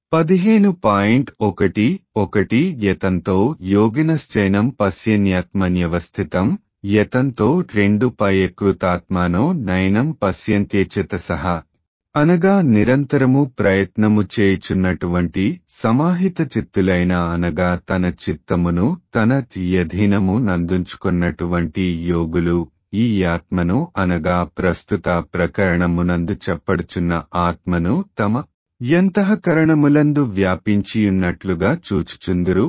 పదిహేను పాయింట్ ఒకటి ఒకటి యతంతో యోగినశ్చైనం పశ్యన్యాత్మన్యవస్థితం యతంతో రెండు పయకృతాత్మానో నయనం పశ్యంత్యేచత సహా అనగా నిరంతరము ప్రయత్నము చేయుచున్నటువంటి సమాహిత చిత్తులైన అనగా తన చిత్తమును తన యధీనము నందుంచుకున్నటువంటి యోగులు ఈ ఆత్మను అనగా ప్రస్తుత ప్రకరణమునందు చెప్పడుచున్న ఆత్మను తమ ఎంతఃకరణములందు వ్యాపించియున్నట్లుగా చూచుచుందురు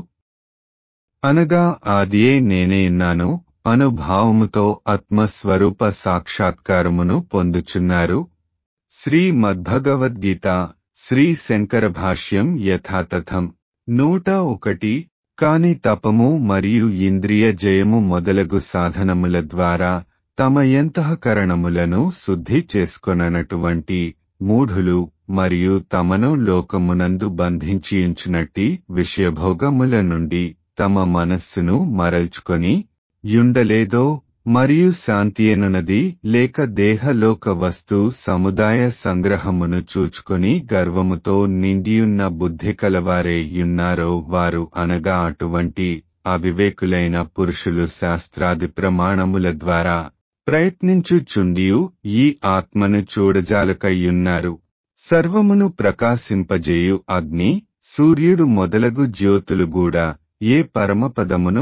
అనగా ఆదియే నేనేయున్నాను అనుభావముతో ఆత్మస్వరూప సాక్షాత్కారమును పొందుచున్నారు శ్రీ మద్భగవద్గీత శ్రీ శంకర భాష్యం యథాతథం నూట ఒకటి కాని తపము మరియు ఇంద్రియ జయము మొదలగు సాధనముల ద్వారా తమ ఎంతఃకరణములను శుద్ధి చేసుకొననటువంటి మూఢులు మరియు తమను లోకమునందు బంధించియుంచునట్టి విషయభోగముల నుండి తమ మనస్సును మరల్చుకొని యుండలేదో మరియు శాంతియనునది లేక దేహలోక వస్తు సముదాయ సంగ్రహమును చూచుకొని గర్వముతో నిండియున్న బుద్ధి కలవారే యున్నారో వారు అనగా అటువంటి అవివేకులైన పురుషులు శాస్త్రాది ప్రమాణముల ద్వారా ప్రయత్నించుచుండియు ఈ ఆత్మను చూడజాలకయ్యున్నారు సర్వమును ప్రకాశింపజేయు అగ్ని సూర్యుడు మొదలగు జ్యోతులు కూడా ఏ పరమపదమును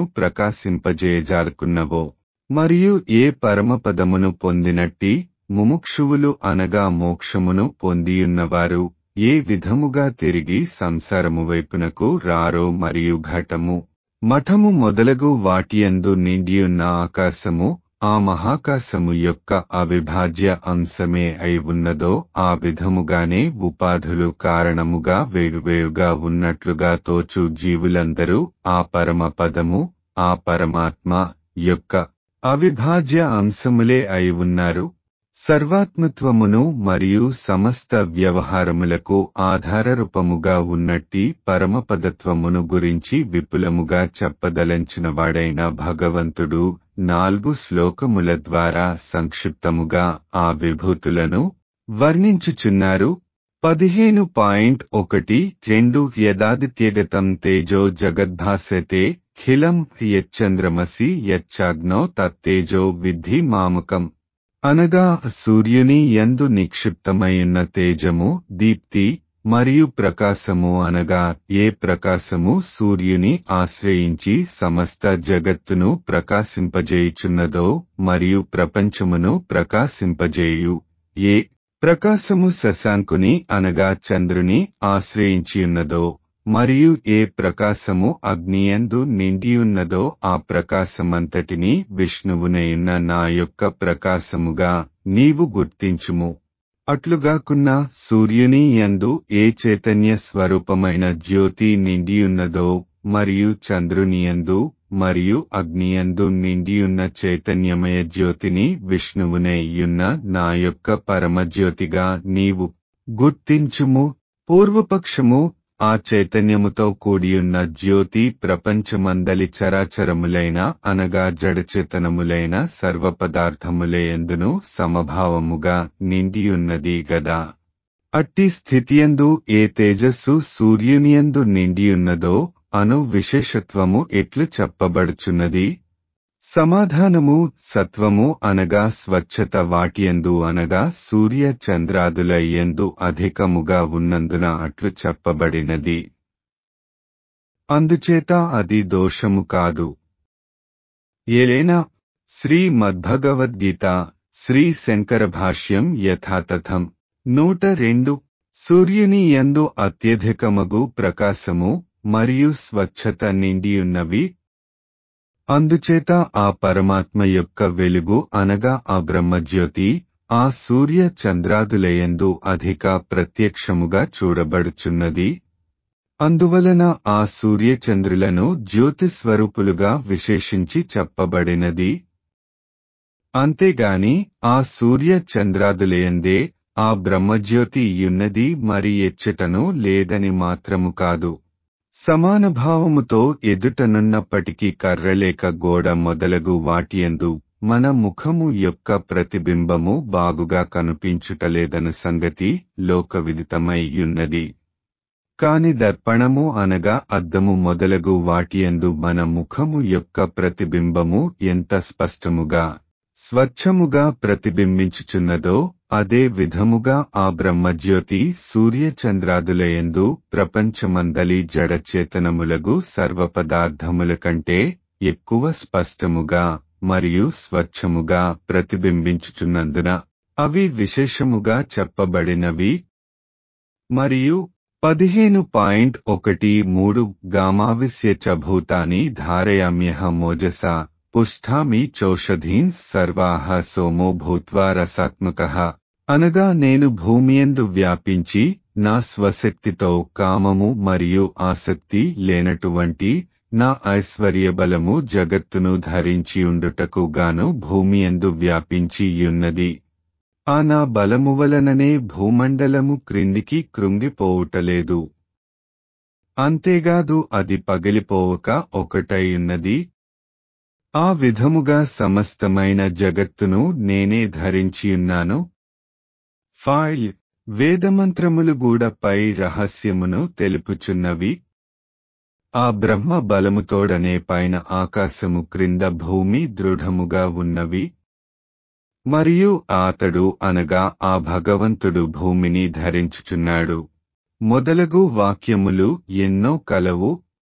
ప్రకాశింపజేయజాలకున్నవో మరియు ఏ పరమపదమును పొందినట్టి ముముక్షువులు అనగా మోక్షమును పొందియున్నవారు ఏ విధముగా తిరిగి సంసారము వైపునకు రారో మరియు ఘటము మఠము మొదలగు వాటియందు నిండియున్న ఆకాశము ఆ మహాకాశము యొక్క అవిభాజ్య అంశమే అయి ఉన్నదో ఆ విధముగానే ఉపాధులు కారణముగా వేరువేరుగా ఉన్నట్లుగా తోచు జీవులందరూ ఆ పరమ పదము ఆ పరమాత్మ యొక్క అవిభాజ్య అంశములే అయి ఉన్నారు సర్వాత్మత్వమును మరియు సమస్త వ్యవహారములకు ఆధారరూపముగా ఉన్నట్టి పరమపదత్వమును గురించి విపులముగా చెప్పదలంచినవాడైన భగవంతుడు నాలుగు శ్లోకముల ద్వారా సంక్షిప్తముగా ఆ విభూతులను వర్ణించుచున్నారు పదిహేను పాయింట్ ఒకటి రెండు యదాదిత్యగతం తేజో జగద్భాస్యతే ఖిలం యచ్చంద్రమసి యచ్చాగ్నో తత్తేజో విద్ధి మామకం అనగా సూర్యుని యందు నిక్షిప్తమైయున్న తేజము దీప్తి మరియు ప్రకాశము అనగా ఏ ప్రకాశము సూర్యుని ఆశ్రయించి సమస్త జగత్తును ప్రకాశింపజేయుచున్నదో మరియు ప్రపంచమును ప్రకాశింపజేయు ఏ ప్రకాశము శశాంకుని అనగా చంద్రుని ఆశ్రయించియున్నదో మరియు ఏ ప్రకాశము అగ్నియందు నిండియున్నదో ఆ ప్రకాశమంతటిని విష్ణువునైన నా యొక్క ప్రకాశముగా నీవు గుర్తించుము అట్లుగాకున్న సూర్యుని యందు ఏ చైతన్య స్వరూపమైన జ్యోతి నిండియున్నదో మరియు చంద్రునియందు మరియు అగ్నియందు నిండియున్న చైతన్యమయ జ్యోతిని విష్ణువునేయున్న నా యొక్క పరమజ్యోతిగా నీవు గుర్తించుము పూర్వపక్షము ఆ చైతన్యముతో కూడియున్న జ్యోతి ప్రపంచమందలి చరాచరములైన అనగా జడచేతనములైన సర్వపదార్థములయందును సమభావముగా నిండియున్నది గదా అట్టి స్థితియందు ఏ తేజస్సు సూర్యునియందు నిండియున్నదో అను విశేషత్వము ఎట్లు చెప్పబడుచున్నది సమాధానము సత్వము అనగా స్వచ్ఛత వాటియందు అనగా సూర్య చంద్రాదుల యందు అధికముగా ఉన్నందున అట్లు చెప్పబడినది అందుచేత అది దోషము కాదు ఏలైనా శ్రీ మద్భగవద్గీత శ్రీ శంకర భాష్యం యథాతథం నూట రెండు సూర్యుని యందు అత్యధికమగు ప్రకాశము మరియు స్వచ్ఛత నిండియున్నవి అందుచేత ఆ పరమాత్మ యొక్క వెలుగు అనగా ఆ బ్రహ్మజ్యోతి ఆ సూర్య చంద్రాదులయందు అధిక ప్రత్యక్షముగా చూడబడుచున్నది అందువలన ఆ సూర్యచంద్రులను జ్యోతిస్వరూపులుగా విశేషించి చెప్పబడినది అంతేగాని ఆ సూర్య చంద్రాదులయందే ఆ బ్రహ్మజ్యోతి యున్నది మరి ఎచ్చటను లేదని మాత్రము కాదు సమానభావముతో ఎదుటనున్నప్పటికీ కర్రలేక గోడ మొదలగు వాటియందు మన ముఖము యొక్క ప్రతిబింబము బాగుగా కనిపించుటలేదన సంగతి లోకవిదితమై యున్నది కాని దర్పణము అనగా అద్దము మొదలగు వాటియందు మన ముఖము యొక్క ప్రతిబింబము ఎంత స్పష్టముగా స్వచ్ఛముగా ప్రతిబింబించుచున్నదో అదే విధముగా ఆ బ్రహ్మజ్యోతి సూర్యచంద్రాదులయందు ప్రపంచమందలి జడచేతనములగు సర్వపదార్థముల కంటే ఎక్కువ స్పష్టముగా మరియు స్వచ్ఛముగా ప్రతిబింబించుచున్నందున అవి విశేషముగా చెప్పబడినవి మరియు పదిహేను పాయింట్ ఒకటి మూడు గామావిస్య చ భూతాని ధారయామ్యహ మోజస పుష్ఠామి చౌషధీన్ సర్వాహ సోమో భూత్వా రసాత్మక అనగా నేను భూమియందు వ్యాపించి నా స్వశక్తితో కామము మరియు ఆసక్తి లేనటువంటి నా ఐశ్వర్యబలము జగత్తును ధరించి ఉండుటకు గాను భూమియందు వ్యాపించి యున్నది ఆ నా బలము వలననే భూమండలము క్రిందికి కృంగిపోవుటలేదు అంతేగాదు అది పగిలిపోవక ఒకటైయున్నది ఆ విధముగా సమస్తమైన జగత్తును నేనే ధరించియున్నాను ఫైల్ వేదమంత్రములు గూడపై రహస్యమును తెలుపుచున్నవి ఆ బ్రహ్మ బలముతోడనే పైన ఆకాశము క్రింద భూమి దృఢముగా ఉన్నవి మరియు అతడు అనగా ఆ భగవంతుడు భూమిని ధరించుచున్నాడు మొదలగు వాక్యములు ఎన్నో కలవు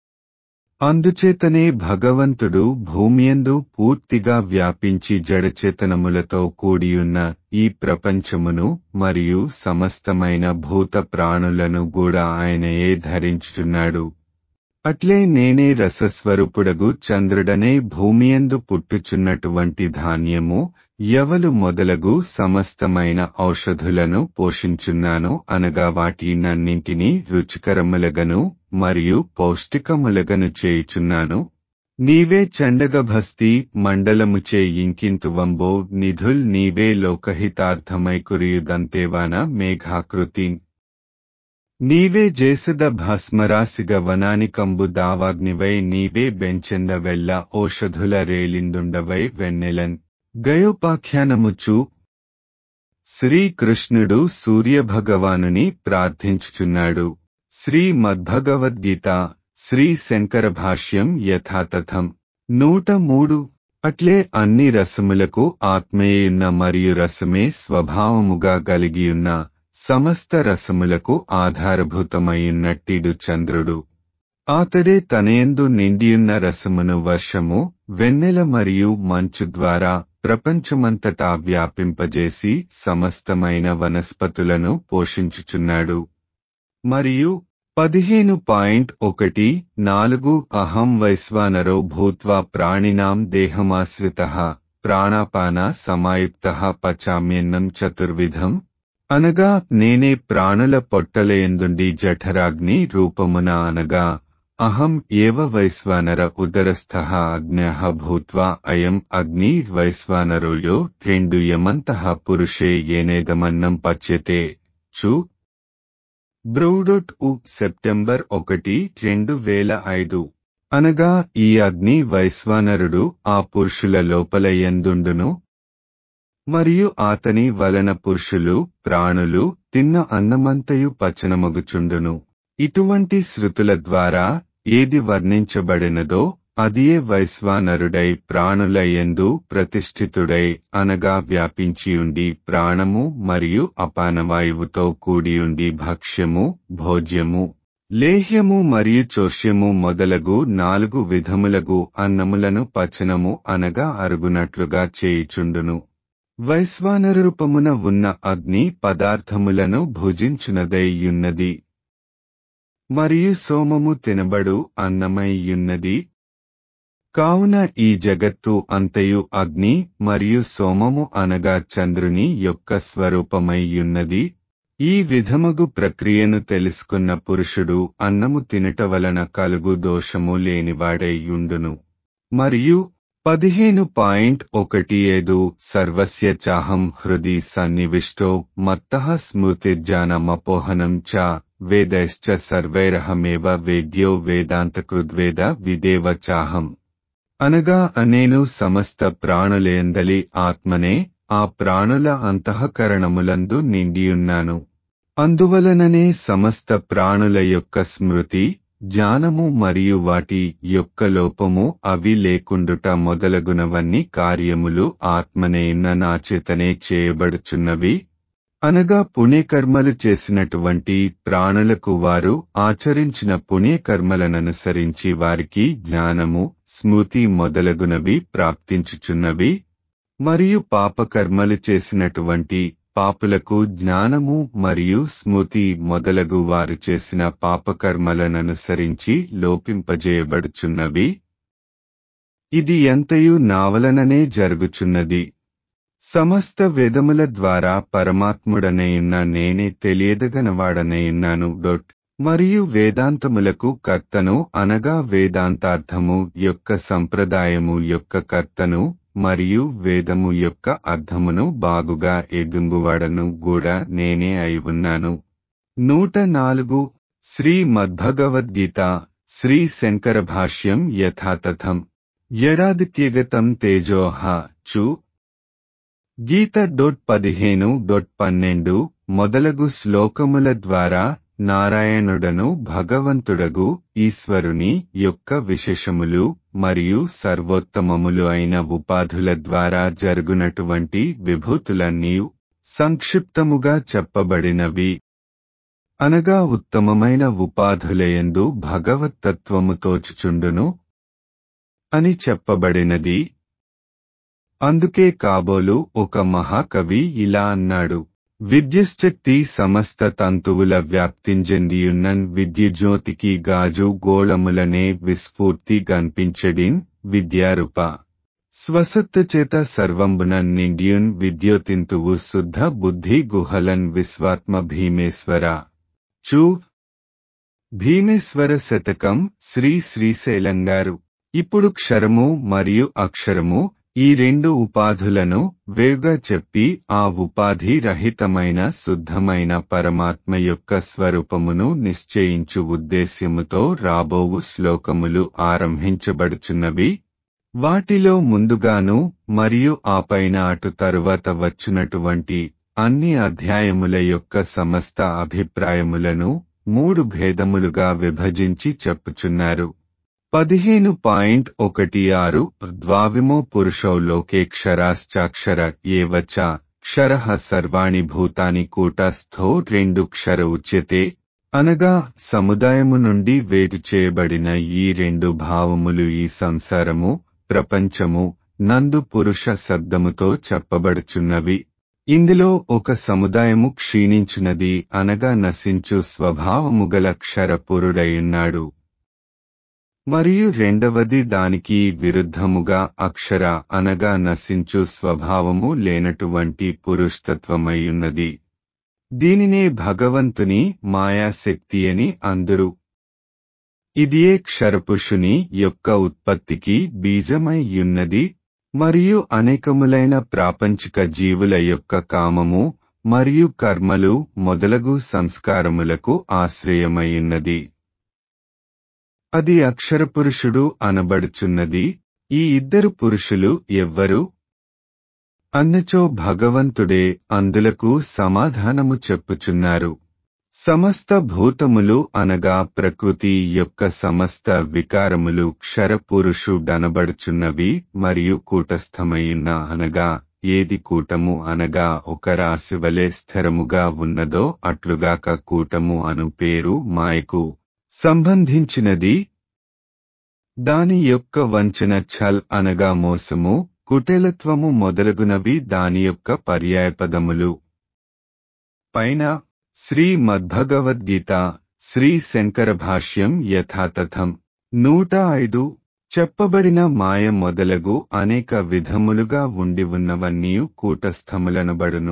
అందుచేతనే భగవంతుడు భూమియందు పూర్తిగా వ్యాపించి జడచేతనములతో కూడియున్న ఈ ప్రపంచమును మరియు సమస్తమైన భూత ప్రాణులను కూడా ఆయనయే ధరించుచున్నాడు అట్లే నేనే రసస్వరూపుడగు చంద్రుడనే భూమియందు పుట్టుచున్నటువంటి ధాన్యము ఎవలు మొదలగు సమస్తమైన ఔషధులను పోషించున్నాను అనగా వాటినన్నింటినీ రుచికరములగను మరియు పౌష్టికములగను చేయుచున్నాను నీవే చండగభస్తి మండలముచే ఇంకింతువంబో నిధుల్ నీవే లోకహితార్థమై కురియుదంతేవాన మేఘాకృతి నీవే జేసద భస్మరాశిగ వనానికంబు దావాగ్నివై నీవే బెంచెంద వెల్ల ఓషధుల రేలిందుండవై వెన్నెలన్ గయోపాఖ్యానముచు శ్రీకృష్ణుడు సూర్యభగవానుని ప్రార్థించుచున్నాడు శ్రీ మద్భగవద్గీత శ్రీ శంకర భాష్యం యథాతథం నూట మూడు అట్లే అన్ని రసములకు ఆత్మేయున్న మరియు రసమే స్వభావముగా కలిగియున్న సమస్త రసములకు ఆధారభూతమైయున్నట్టిడు చంద్రుడు ఆతడే తనయందు నిండియున్న రసమును వర్షము వెన్నెల మరియు మంచు ద్వారా ప్రపంచమంతటా వ్యాపింపజేసి సమస్తమైన వనస్పతులను పోషించుచున్నాడు మరియు పదిహేను పాయింట్ ఒకటి నాలుగు అహం వైశ్వానరో భూత్వా ప్రాణినాం దేహమాశ్రిత ప్రాణాపాన సమాయుక్త పచామ్యన్నం చతుర్విధం అనగా నేనే ప్రాణుల పొట్టలయందుండి జఠరాగ్ని రూపమున అనగా అహం ఏవ వైశ్వానర ఉదరస్థ అగ్న్య భూత్వా అయం అగ్ని వైశ్వానరోయో రెండు యమంత పురుషే ఏనేదమన్నం పచ్యతే చు బ్రౌడొట్ ఉ సెప్టెంబర్ ఒకటి రెండు వేల ఐదు అనగా ఈ అగ్ని వైశ్వానరుడు ఆ పురుషుల లోపల ఎందుండును మరియు ఆతని వలన పురుషులు ప్రాణులు తిన్న అన్నమంతయు పచనమగుచుండును ఇటువంటి శృతుల ద్వారా ఏది వర్ణించబడినదో అదియే వైశ్వానరుడై ప్రాణుల యందు ప్రతిష్ఠితుడై అనగా వ్యాపించియుండి ప్రాణము మరియు అపానవాయువుతో కూడియుండి భక్ష్యము భోజ్యము లేహ్యము మరియు చోష్యము మొదలగు నాలుగు విధములగు అన్నములను పచనము అనగా అరుగునట్లుగా చేయుచుండును వైశ్వానరూపమున ఉన్న అగ్ని పదార్థములను భుజించునదైయున్నది మరియు సోమము తినబడు అన్నమైయున్నది కావున ఈ జగత్తు అంతయు అగ్ని మరియు సోమము అనగా చంద్రుని యొక్క స్వరూపమైయున్నది ఈ విధమగు ప్రక్రియను తెలుసుకున్న పురుషుడు అన్నము తినట వలన కలుగు దోషము లేనివాడైయుండును మరియు పదిహేను పాయింట్ ఒకటి ఐదు సర్వస్య చాహం హృది సన్నివిష్టో మత్త స్మృతిర్జానమపోహనం చ వేదైశ్చ సర్వైరహమేవ వేద్యో వేదాంతకృద్వేద విదేవ చాహం అనగా నేను సమస్త ప్రాణులేందలి ఆత్మనే ఆ ప్రాణుల అంతఃకరణములందు నిండియున్నాను అందువలననే సమస్త ప్రాణుల యొక్క స్మృతి జ్ఞానము మరియు వాటి యొక్క లోపము అవి లేకుండుట మొదలగునవన్నీ కార్యములు ఆత్మనేన నాచేతనే చేయబడుచున్నవి అనగా పుణ్యకర్మలు చేసినటువంటి ప్రాణులకు వారు ఆచరించిన పుణ్యకర్మలననుసరించి వారికి జ్ఞానము స్మృతి మొదలగునవి ప్రాప్తించుచున్నవి మరియు పాపకర్మలు చేసినటువంటి పాపులకు జ్ఞానము మరియు స్మృతి మొదలగు వారు చేసిన పాపకర్మలననుసరించి లోపింపజేయబడుచున్నవి ఇది ఎంతయు నావలననే జరుగుచున్నది సమస్త వేదముల ద్వారా పరమాత్ముడనైన నేనే తెలియదగనవాడనైనాను డొట్ మరియు వేదాంతములకు కర్తను అనగా వేదాంతార్థము యొక్క సంప్రదాయము యొక్క కర్తను మరియు వేదము యొక్క అర్థమును బాగుగా ఎగుంగువాడను కూడా నేనే అయి ఉన్నాను నూట నాలుగు శ్రీ మద్భగవద్గీత శ్రీ శంకర భాష్యం యథాతథం యడాదిత్యగతం తేజోహ చు గీత డొట్ పదిహేను డొట్ పన్నెండు మొదలగు శ్లోకముల ద్వారా నారాయణుడను భగవంతుడగు ఈశ్వరుని యొక్క విశేషములు మరియు సర్వోత్తమములు అయిన ఉపాధుల ద్వారా జరుగునటువంటి విభూతులన్నీ సంక్షిప్తముగా చెప్పబడినవి అనగా ఉత్తమమైన ఉపాధులయందు భగవత్తత్వము తోచుచుండును అని చెప్పబడినది అందుకే కాబోలు ఒక మహాకవి ఇలా అన్నాడు విద్యశ్చక్తి సమస్త తంతువుల వ్యాప్తింజెందియున్నన్ విద్యుజ్యోతికి గాజు గోళములనే విస్ఫూర్తి గన్పించడిన్ విద్యారూప స్వసత్త చేత సర్వంబున నిండియున్ విద్యోతింతువు శుద్ధ బుద్ధి గుహలన్ విశ్వాత్మ భీమేశ్వర చూ భీమేశ్వర శతకం శ్రీ శ్రీశైలంగారు ఇప్పుడు క్షరము మరియు అక్షరము ఈ రెండు ఉపాధులను వేగా చెప్పి ఆ ఉపాధి రహితమైన శుద్ధమైన పరమాత్మ యొక్క స్వరూపమును నిశ్చయించు ఉద్దేశ్యముతో రాబోవు శ్లోకములు ఆరంభించబడుచున్నవి వాటిలో ముందుగాను మరియు ఆపైన అటు తరువాత వచ్చినటువంటి అన్ని అధ్యాయముల యొక్క సమస్త అభిప్రాయములను మూడు భేదములుగా విభజించి చెప్పుచున్నారు పదిహేను పాయింట్ ఒకటి ఆరు ద్వావిమో పురుషౌ లోకే క్షరాశ్చాక్షర ఏవచ క్షర సర్వాణి భూతాని కూటస్థో రెండు క్షర ఉచ్యతే అనగా సముదాయము నుండి వేరు చేయబడిన ఈ రెండు భావములు ఈ సంసారము ప్రపంచము నందు పురుష శబ్దముతో చెప్పబడుచున్నవి ఇందులో ఒక సముదాయము క్షీణించున్నది అనగా నశించు స్వభావము గల క్షరపురుడయున్నాడు మరియు రెండవది దానికి విరుద్ధముగా అక్షర అనగా నశించు స్వభావము లేనటువంటి పురుషతత్వమయ్యున్నది దీనినే భగవంతుని మాయాశక్తి అని అందరు ఇదియే క్షరపుషుని యొక్క ఉత్పత్తికి బీజమై యున్నది మరియు అనేకములైన ప్రాపంచిక జీవుల యొక్క కామము మరియు కర్మలు మొదలగు సంస్కారములకు ఆశ్రయమైయున్నది అది అక్షరపురుషుడు అనబడుచున్నది ఈ ఇద్దరు పురుషులు ఎవ్వరు అన్నచో భగవంతుడే అందులకు సమాధానము చెప్పుచున్నారు సమస్త భూతములు అనగా ప్రకృతి యొక్క సమస్త వికారములు క్షరపురుషుడనబడుచున్నవి మరియు కూటస్థమయున్న అనగా ఏది కూటము అనగా ఒక రాశివలే స్థిరముగా ఉన్నదో అట్లుగాక కూటము అను పేరు మాయకు సంబంధించినది దాని యొక్క వంచన ఛల్ అనగా మోసము కుటేలత్వము మొదలగునవి దాని యొక్క పర్యాయపదములు పైన శ్రీ మద్భగవద్గీత శ్రీ శంకర భాష్యం యథాతథం నూట ఐదు చెప్పబడిన మాయ మొదలగు అనేక విధములుగా ఉండి ఉన్నవన్నీ కూటస్థములనబడును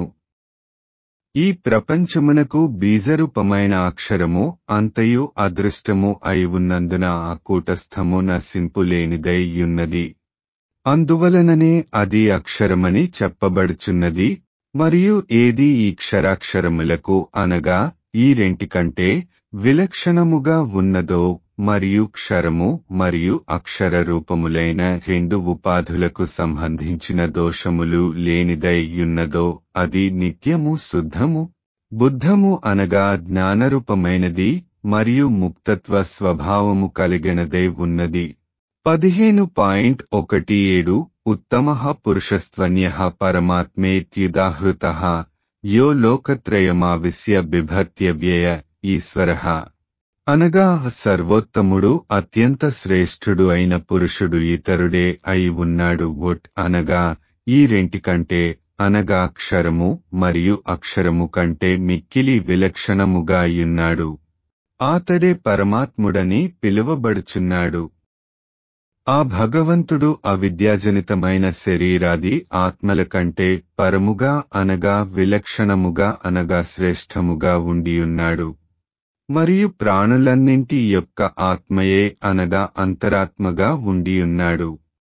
ఈ ప్రపంచమునకు బీజరూపమైన అక్షరము అంతయు అదృష్టము అయి ఉన్నందున ఆ కూటస్థము నశింపులేనిదై యున్నది అందువలననే అది అక్షరమని చెప్పబడుచున్నది మరియు ఏది ఈ క్షరాక్షరములకు అనగా ఈ రెంటికంటే విలక్షణముగా ఉన్నదో మరియు క్షరము మరియు అక్షర రూపములైన రెండు ఉపాధులకు సంబంధించిన దోషములు లేనిదై యున్నదో అది నిత్యము శుద్ధము బుద్ధము అనగా జ్ఞానరూపమైనది మరియు ముక్తత్వ స్వభావము కలిగినదై ఉన్నది పదిహేను పాయింట్ ఒకటి ఏడు ఉత్తమ పురుషస్త్వన్య పరమాత్మేత్యుదాహృత యో లోకత్రయమావిశ్య బిభర్త్యవ్యయ ఈశ్వర అనగా సర్వోత్తముడు అత్యంత శ్రేష్ఠుడు అయిన పురుషుడు ఇతరుడే అయి ఉన్నాడు ఒట్ అనగా ఈ రెంటికంటే అనగా అక్షరము మరియు అక్షరము కంటే మిక్కిలి విలక్షణముగా అయ్యున్నాడు ఆతడే పరమాత్ముడని పిలువబడుచున్నాడు ఆ భగవంతుడు అవిద్యాజనితమైన శరీరాది ఆత్మల కంటే పరముగా అనగా విలక్షణముగా అనగా శ్రేష్టముగా ఉండియున్నాడు మరియు ప్రాణులన్నింటి యొక్క ఆత్మయే అనగా అంతరాత్మగా ఉండియున్నాడు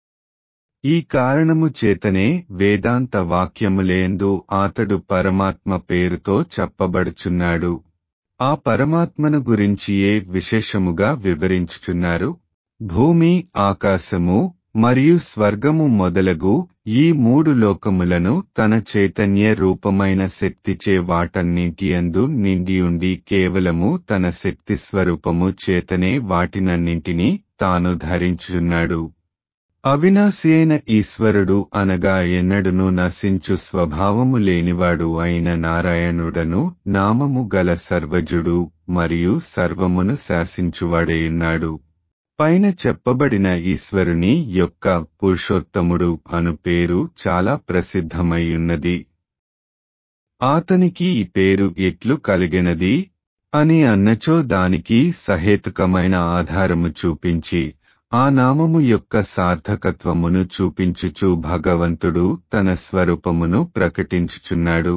ఈ కారణము చేతనే వేదాంత వాక్యములేందు అతడు పరమాత్మ పేరుతో చెప్పబడుచున్నాడు ఆ పరమాత్మను గురించియే విశేషముగా వివరించుచున్నారు భూమి ఆకాశము మరియు స్వర్గము మొదలగు ఈ మూడు లోకములను తన చైతన్య రూపమైన శక్తిచే వాటన్నింటియందు నిండియుండి కేవలము తన శక్తి స్వరూపము చేతనే వాటినన్నింటినీ తాను ధరించున్నాడు అవినాశి అయిన ఈశ్వరుడు అనగా ఎన్నడును నశించు స్వభావము లేనివాడు అయిన నారాయణుడను నామము గల సర్వజుడు మరియు సర్వమును శాసించువాడేయున్నాడు పైన చెప్పబడిన ఈశ్వరుని యొక్క పురుషోత్తముడు అను పేరు చాలా ప్రసిద్ధమైయున్నది ఆతనికి ఈ పేరు ఎట్లు కలిగినది అని అన్నచో దానికి సహేతుకమైన ఆధారము చూపించి ఆ నామము యొక్క సార్థకత్వమును చూపించుచు భగవంతుడు తన స్వరూపమును ప్రకటించుచున్నాడు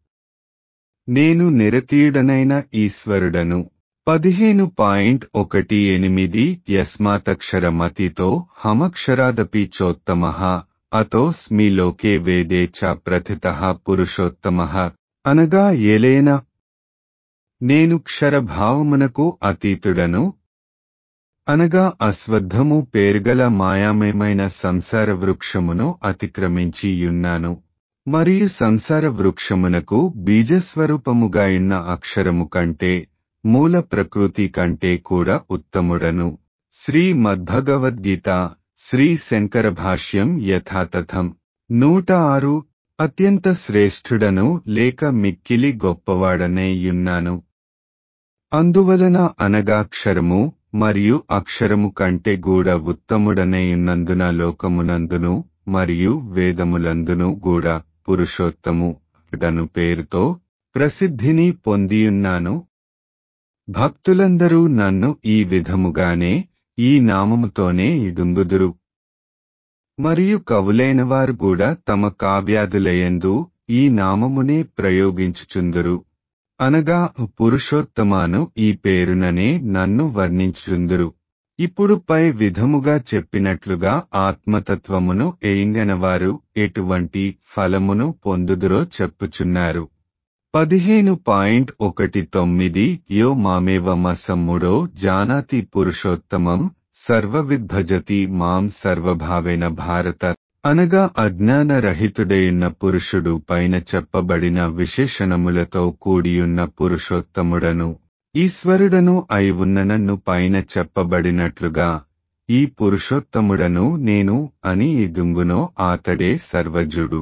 నేను నిరతీయుడనైన ఈశ్వరుడను పదిహేను పాయింట్ ఒకటి ఎనిమిది యస్మాతక్షరమతితో హమక్షరాదపి చోత్తమ అతోస్మి లోకే వేదే చ ప్రథిత పురుషోత్తమ అనగా ఏలేన నేను క్షరభావమునకు అతీతుడను అనగా అశ్వద్ధము పేరుగల మాయామయమైన సంసార వృక్షమును అతిక్రమించి యున్నాను మరియు సంసార వృక్షమునకు బీజస్వరూపముగా ఉన్న అక్షరము కంటే మూల ప్రకృతి కంటే కూడా ఉత్తముడను శ్రీ మద్భగవద్గీత శ్రీ శంకర భాష్యం యథాతథం నూట ఆరు అత్యంత శ్రేష్ఠుడను లేక మిక్కిలి గొప్పవాడనే యున్నాను అందువలన అనగాక్షరము మరియు అక్షరము కంటే గూడ ఉత్తముడనైయున్నందున లోకమునందును మరియు వేదములందును గూడ పురుషోత్తము డను పేరుతో ప్రసిద్ధిని పొందియున్నాను భక్తులందరూ నన్ను ఈ విధముగానే ఈ నామముతోనే ఇడుంగుదురు మరియు కవులైనవారు కూడా తమ కావ్యాదులయందు ఈ నామమునే ప్రయోగించుచుందురు అనగా పురుషోత్తమాను ఈ పేరుననే నన్ను వర్ణించుందురు ఇప్పుడు పై విధముగా చెప్పినట్లుగా ఆత్మతత్వమును ఎయింగనవారు ఎటువంటి ఫలమును పొందుదురో చెప్పుచున్నారు పదిహేను పాయింట్ ఒకటి తొమ్మిది యో మామేవమసమ్ముడో జానాతి పురుషోత్తమం సర్వవిద్భజతి మాం సర్వభావేన భారత అనగా అజ్ఞాన రహితుడైన పురుషుడు పైన చెప్పబడిన విశేషణములతో కూడియున్న పురుషోత్తముడను ఈశ్వరుడను అయి ఉన్న నన్ను పైన చెప్పబడినట్లుగా ఈ పురుషోత్తముడను నేను అని ఇదుంగునో ఆతడే సర్వజుడు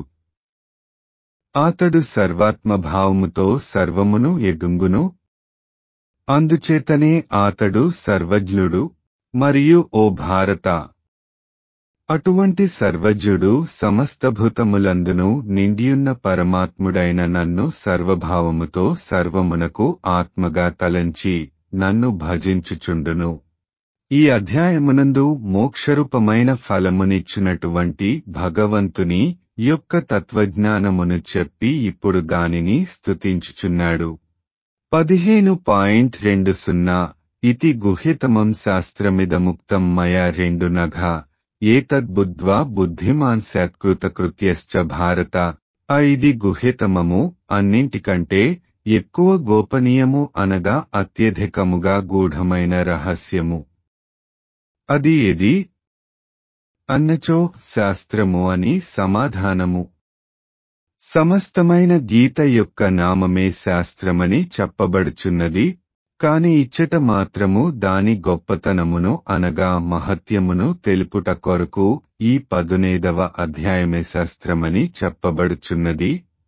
ఆతడు సర్వాత్మభావముతో సర్వమును ఎగుంగును అందుచేతనే ఆతడు సర్వజ్ఞుడు మరియు ఓ భారత అటువంటి సర్వజ్ఞుడు సమస్తభూతములందును నిండియున్న పరమాత్ముడైన నన్ను సర్వభావముతో సర్వమునకు ఆత్మగా తలంచి నన్ను భజించుచుండును ఈ అధ్యాయమునందు మోక్షరూపమైన ఫలమునిచ్చినటువంటి భగవంతుని యొక్క తత్వజ్ఞానమును చెప్పి ఇప్పుడు దానిని స్తుతించుచున్నాడు పదిహేను పాయింట్ రెండు సున్నా ఇతి గుహ్యతమం శాస్త్రమిదముక్తం మయా రెండు నఘ ఏతద్బుద్ధ్వా బుద్ధిమాన్ సత్కృతకృత్యశ్చ భారత ఆ ఇది గుహ్యతమము అన్నింటికంటే ఎక్కువ గోపనీయము అనగా అత్యధికముగా గూఢమైన రహస్యము అది ఏది అన్నచో శాస్త్రము అని సమాధానము సమస్తమైన గీత యొక్క నామమే శాస్త్రమని చెప్పబడుచున్నది కాని ఇచ్చట మాత్రము దాని గొప్పతనమును అనగా మహత్యమును తెలుపుట కొరకు ఈ పదునేదవ అధ్యాయమే శాస్త్రమని చెప్పబడుచున్నది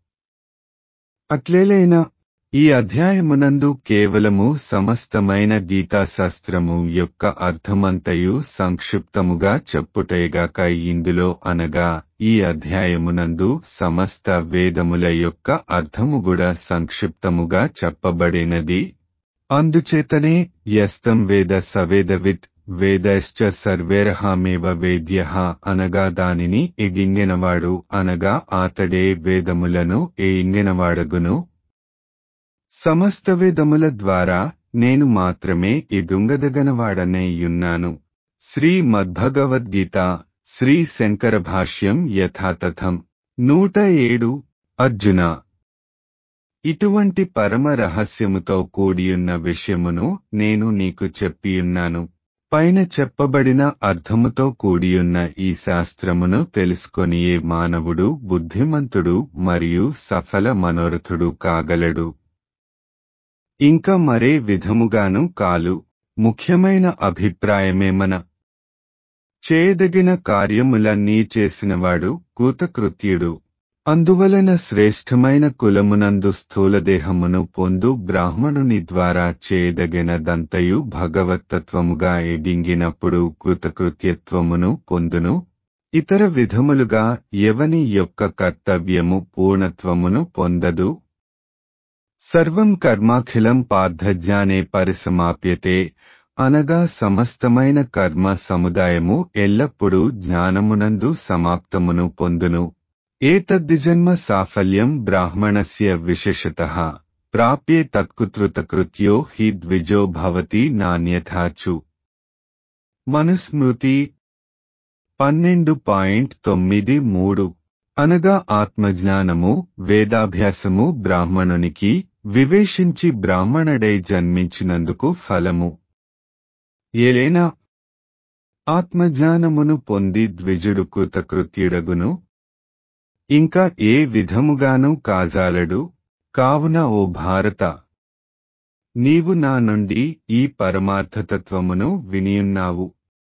అట్లేలైనా ఈ అధ్యాయమునందు కేవలము సమస్తమైన గీతాశాస్త్రము యొక్క అర్థమంతయు సంక్షిప్తముగా చెప్పుటేగాక ఇందులో అనగా ఈ అధ్యాయమునందు సమస్త వేదముల యొక్క అర్థము కూడా సంక్షిప్తముగా చెప్పబడినది అందుచేతనే యస్తం వేద సవేదవిత్ వేదశ్చ సర్వేరహామేవ వేద్య అనగా దానిని ఎగింగినవాడు అనగా ఆతడే వేదములను ఎయింగినవాడగును సమస్త వేదముల ద్వారా నేను మాత్రమే ఎడుంగదగనవాడనైయున్నాను శ్రీ మద్భగవద్గీత శ్రీ శంకర భాష్యం యథాతథం నూట ఏడు అర్జున ఇటువంటి పరమ రహస్యముతో కూడియున్న విషయమును నేను నీకు చెప్పియున్నాను పైన చెప్పబడిన అర్థముతో కూడియున్న ఈ శాస్త్రమును తెలుసుకొనియే మానవుడు బుద్ధిమంతుడు మరియు సఫల మనోరథుడు కాగలడు ఇంకా మరే విధముగాను కాలు ముఖ్యమైన అభిప్రాయమేమన చేయదగిన కార్యములన్నీ చేసినవాడు కూతకృత్యుడు అందువలన శ్రేష్టమైన కులమునందు స్థూలదేహమును పొందు బ్రాహ్మణుని ద్వారా చేయదగినదంతయు భగవత్తత్వముగా ఎడింగినప్పుడు కృతకృత్యత్వమును పొందును ఇతర విధములుగా ఎవని యొక్క కర్తవ్యము పూర్ణత్వమును పొందదు సర్వం కర్మాఖిలం పార్థజ్ఞానే పరిసమాప్యతే అనగా సమస్తమైన కర్మ సముదాయము ఎల్లప్పుడూ జ్ఞానమునందు సమాప్తమును పొందును ఏతద్దిజన్మ సాఫల్యం బ్రాహ్మణస్య విశేషత ప్రాప్యే తత్కుతృతకృత్యో హి ద్విజో భవతి నాణ్యథాచు మనుస్మృతి పన్నెండు పాయింట్ తొమ్మిది మూడు అనగా ఆత్మజ్ఞానము వేదాభ్యాసము బ్రాహ్మణునికి వివేశించి బ్రాహ్మణుడై జన్మించినందుకు ఫలము ఏలైనా ఆత్మజ్ఞానమును పొంది ద్విజుడు కృతకృత్యుడగును ఇంకా ఏ విధముగానూ కాజాలడు కావున ఓ భారత నీవు నా నుండి ఈ పరమార్థతత్వమును వినియున్నావు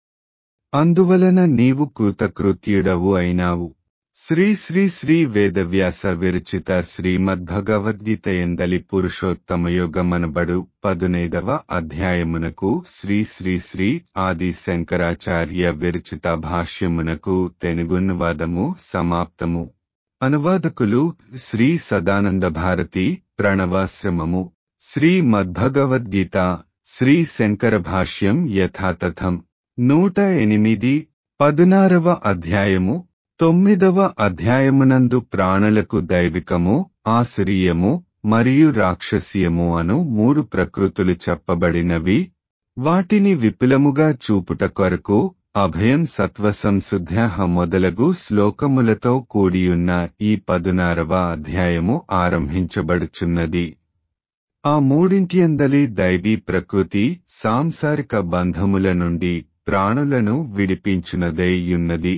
అందువలన నీవు కృతకృత్యుడవు అయినావు శ్రీ శ్రీ శ్రీ వేదవ్యాస విరచిత శ్రీమద్భగవద్గీత ఎందలి పురుషోత్తమయోగమనబడు పదునైదవ అధ్యాయమునకు శ్రీ శ్రీ శ్రీ ఆది శంకరాచార్య విరచిత భాష్యమునకు తెనుగునువాదము సమాప్తము అనువాదకులు శ్రీ సదానంద భారతి ప్రణవాశ్రమము శ్రీ మద్భగవద్గీత శ్రీ శంకర భాష్యం యథాతథం నూట ఎనిమిది పదునారవ అధ్యాయము తొమ్మిదవ అధ్యాయమునందు ప్రాణులకు దైవికము ఆశ్రీయము మరియు రాక్షసీయము అను మూడు ప్రకృతులు చెప్పబడినవి వాటిని విపులముగా చూపుట కొరకు అభయం సత్వసంశుద్ధ మొదలగు శ్లోకములతో కూడియున్న ఈ పదునారవ అధ్యాయము ఆరంభించబడుచున్నది ఆ మూడింటి అందలి దైవీ ప్రకృతి సాంసారిక బంధముల నుండి ప్రాణులను విడిపించునదైయున్నది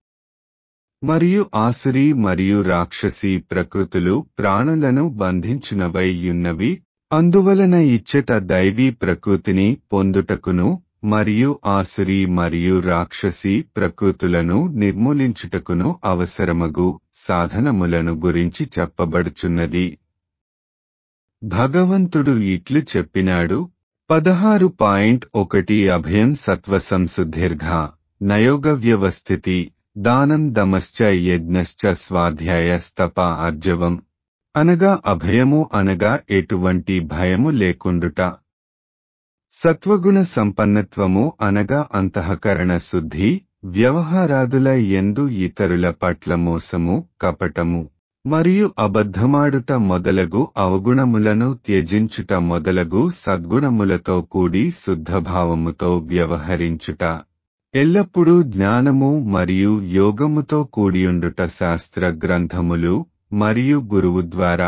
మరియు ఆసురి మరియు రాక్షసి ప్రకృతులు ప్రాణులను బంధించినవైయున్నవి అందువలన ఇచ్చట దైవీ ప్రకృతిని పొందుటకును మరియు ఆసురి మరియు రాక్షసి ప్రకృతులను నిర్మూలించుటకును అవసరమగు సాధనములను గురించి చెప్పబడుచున్నది భగవంతుడు ఇట్లు చెప్పినాడు పదహారు పాయింట్ ఒకటి అభయం సత్వ సంశుద్ధిర్ఘ నయోగ వ్యవస్థితి దానం దమశ్చ యజ్ఞశ్చ స్వాధ్యాయస్తప అర్జవం అనగా అభయము అనగా ఎటువంటి భయము లేకుండుట సత్వగుణ సంపన్నత్వము అనగా అంతఃకరణ శుద్ధి వ్యవహారాదుల ఎందు ఇతరుల పట్ల మోసము కపటము మరియు అబద్ధమాడుట మొదలగు అవగుణములను త్యజించుట మొదలగు సద్గుణములతో కూడి శుద్ధభావముతో వ్యవహరించుట ఎల్లప్పుడూ జ్ఞానము మరియు యోగముతో కూడియుండుట శాస్త్ర గ్రంథములు మరియు గురువు ద్వారా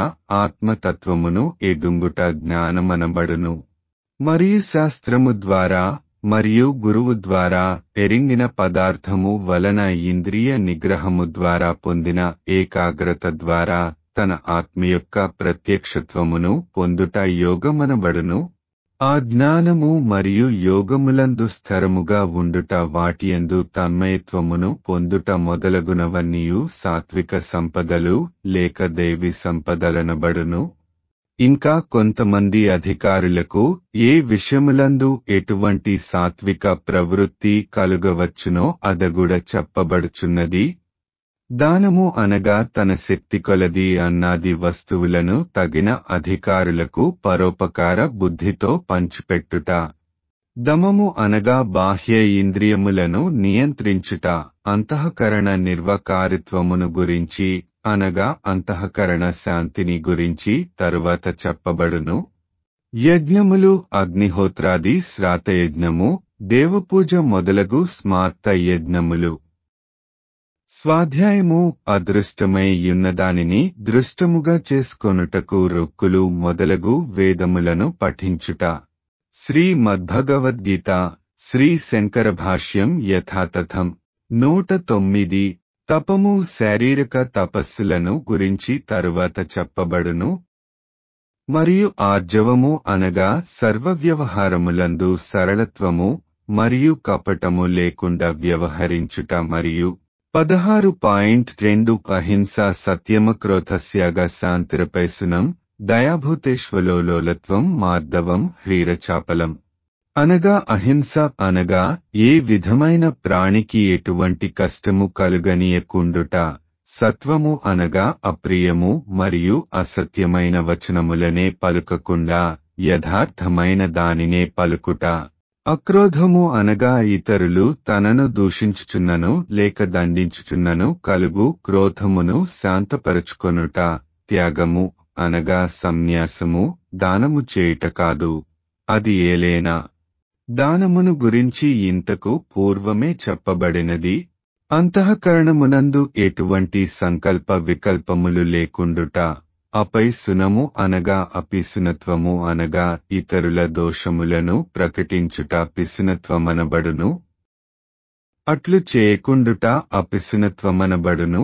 ఆత్మతత్వమును ఎదుంగుట జ్ఞానమనబడును మరియు శాస్త్రము ద్వారా మరియు గురువు ద్వారా ఎరింగిన పదార్థము వలన ఇంద్రియ నిగ్రహము ద్వారా పొందిన ఏకాగ్రత ద్వారా తన ఆత్మ యొక్క ప్రత్యక్షత్వమును పొందుట యోగమనబడును ఆ జ్ఞానము మరియు యోగములందు స్థిరముగా ఉండుట వాటియందు తన్మయత్వమును పొందుట మొదలగునవన్నీయు సాత్విక సంపదలు లేక దేవి సంపదలనబడును ఇంకా కొంతమంది అధికారులకు ఏ విషయములందు ఎటువంటి సాత్విక ప్రవృత్తి కలుగవచ్చునో అదగుడ చెప్పబడుచున్నది దానము అనగా తన శక్తి కొలది అన్నాది వస్తువులను తగిన అధికారులకు పరోపకార బుద్ధితో పంచిపెట్టుట దమము అనగా బాహ్య ఇంద్రియములను నియంత్రించుట అంతఃకరణ నిర్వకారిత్వమును గురించి అనగా అంతఃకరణ శాంతిని గురించి తరువాత చెప్పబడును యజ్ఞములు అగ్నిహోత్రాది శ్రాతయజ్ఞము దేవపూజ మొదలగు స్మార్త యజ్ఞములు స్వాధ్యాయము అదృష్టమై యున్నదానిని దృష్టముగా చేసుకొనుటకు రొక్కులు మొదలగు వేదములను పఠించుట శ్రీ మద్భగవద్గీత శ్రీ శంకర భాష్యం యథాతథం నూట తొమ్మిది తపము శారీరక తపస్సులను గురించి తరువాత చెప్పబడును మరియు ఆర్జవము అనగా సర్వవ్యవహారములందు సరళత్వము మరియు కపటము లేకుండా వ్యవహరించుట మరియు పదహారు పాయింట్ రెండు అహింస సత్యమ క్రోధస్యాగ శాంతిరపైసునం దయాభూతేశ్వలోలోలత్వం మార్దవం హ్రీరచాపలం అనగా అహింస అనగా ఏ విధమైన ప్రాణికి ఎటువంటి కష్టము కలుగనీయకుండుట సత్వము అనగా అప్రియము మరియు అసత్యమైన వచనములనే పలుకకుండా యథార్థమైన దానినే పలుకుట అక్రోధము అనగా ఇతరులు తనను దూషించుచున్నను లేక దండించుచున్నను కలుగు క్రోధమును శాంతపరచుకొనుట త్యాగము అనగా సన్యాసము దానము చేయుట కాదు అది ఏలేనా దానమును గురించి ఇంతకు పూర్వమే చెప్పబడినది అంతఃకరణమునందు ఎటువంటి సంకల్ప వికల్పములు లేకుండుట అపై సునము అనగా అపిసునత్వము అనగా ఇతరుల దోషములను ప్రకటించుట పిసునత్వమనబడును అట్లు చేయకుండుట అపిసునత్వమనబడును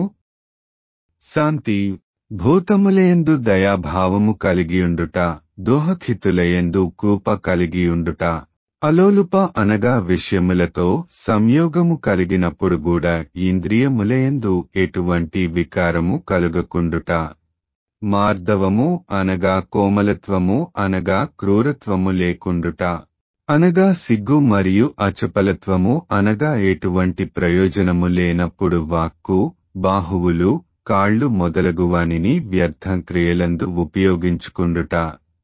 శాంతి భూతములయందు దయాభావము కలిగియుండుట దోహఖితులయందు కూప కలిగియుండుట అలోలుప అనగా విషయములతో సంయోగము కలిగినప్పుడు కూడా ఇంద్రియములయందు ఎటువంటి వికారము కలుగకుండుట మార్దవము అనగా కోమలత్వము అనగా క్రూరత్వము లేకుండుట అనగా సిగ్గు మరియు అచపలత్వము అనగా ఎటువంటి ప్రయోజనము లేనప్పుడు వాక్కు బాహువులు కాళ్ళు మొదలగువానిని వ్యర్థం క్రియలందు ఉపయోగించుకుండుట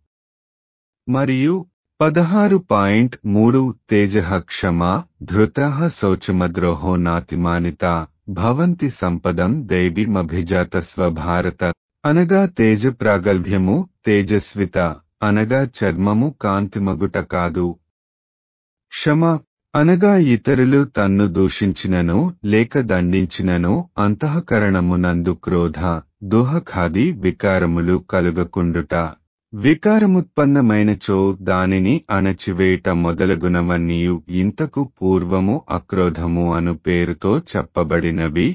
మరియు పదహారు పాయింట్ మూడు తేజ క్షమా ధృత శౌచమద్రోహో నాతిమానిత భవంతి సంపదం దైవీమభిజాత స్వభారత అనగా తేజ ప్రాగల్భ్యము తేజస్విత అనగా చర్మము కాంతిమగుట కాదు క్షమ అనగా ఇతరులు తన్ను దూషించినను లేక దండించినను అంతఃకరణమునందు క్రోధ దుహఖాది వికారములు కలుగకుండుట వికారముత్పన్నమైనచో దానిని అణచివేయట మొదలగునవన్నీయు ఇంతకు పూర్వము అక్రోధము అను పేరుతో చెప్పబడినవి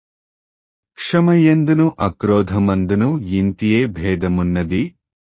క్షమయందును అక్రోధమందును ఇంతియే భేదమున్నది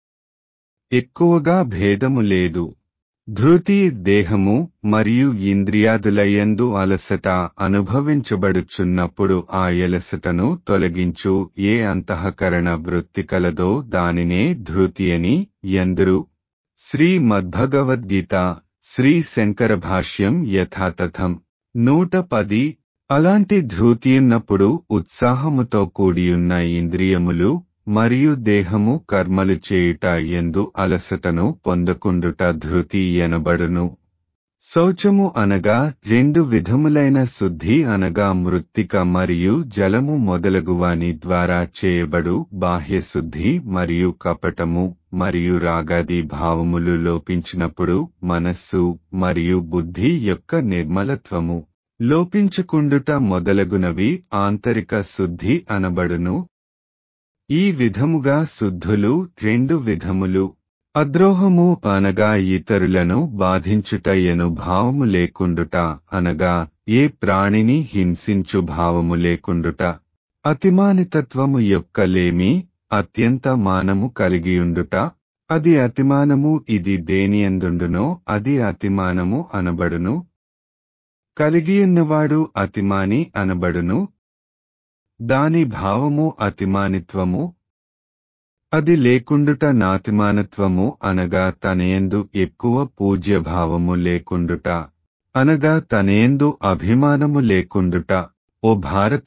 ఎక్కువగా భేదము లేదు ధృతి దేహము మరియు ఇంద్రియాదులయందు అలసట అనుభవించబడుచున్నప్పుడు ఆ ఎలసటను తొలగించు ఏ అంతఃకరణ వృత్తి కలదో దానినే ధృతి అని ఎందరు శ్రీ మద్భగవద్గీత శ్రీ శంకర భాష్యం యథాతథం నూట పది అలాంటి ధృతియున్నప్పుడు ఉత్సాహముతో కూడియున్న ఇంద్రియములు మరియు దేహము కర్మలు చేయుట ఎందు అలసటను పొందకుండుట ధృతి ఎనబడును శౌచము అనగా రెండు విధములైన శుద్ధి అనగా మృత్తిక మరియు జలము మొదలగువాని ద్వారా చేయబడు బాహ్య శుద్ధి మరియు కపటము మరియు రాగాది భావములు లోపించినప్పుడు మనస్సు మరియు బుద్ధి యొక్క నిర్మలత్వము లోపించుకుండుట మొదలగునవి ఆంతరిక శుద్ధి అనబడును ఈ విధముగా శుద్ధులు రెండు విధములు అద్రోహము అనగా ఇతరులను బాధించుట ఎను భావము లేకుండుట అనగా ఏ ప్రాణిని హింసించు భావము లేకుండుట అతిమానితత్వము యొక్క లేమి అత్యంత మానము కలిగియుండుట అది అతిమానము ఇది దేనియందుండునో అది అతిమానము అనబడును కలిగియున్నవాడు అతిమాని అనబడును దాని భావము అతిమానిత్వము అది లేకుండుట నాతిమానత్వము అనగా తనయందు ఎక్కువ పూజ్యభావము లేకుండుట అనగా తనయందు అభిమానము లేకుండుట ఓ భారత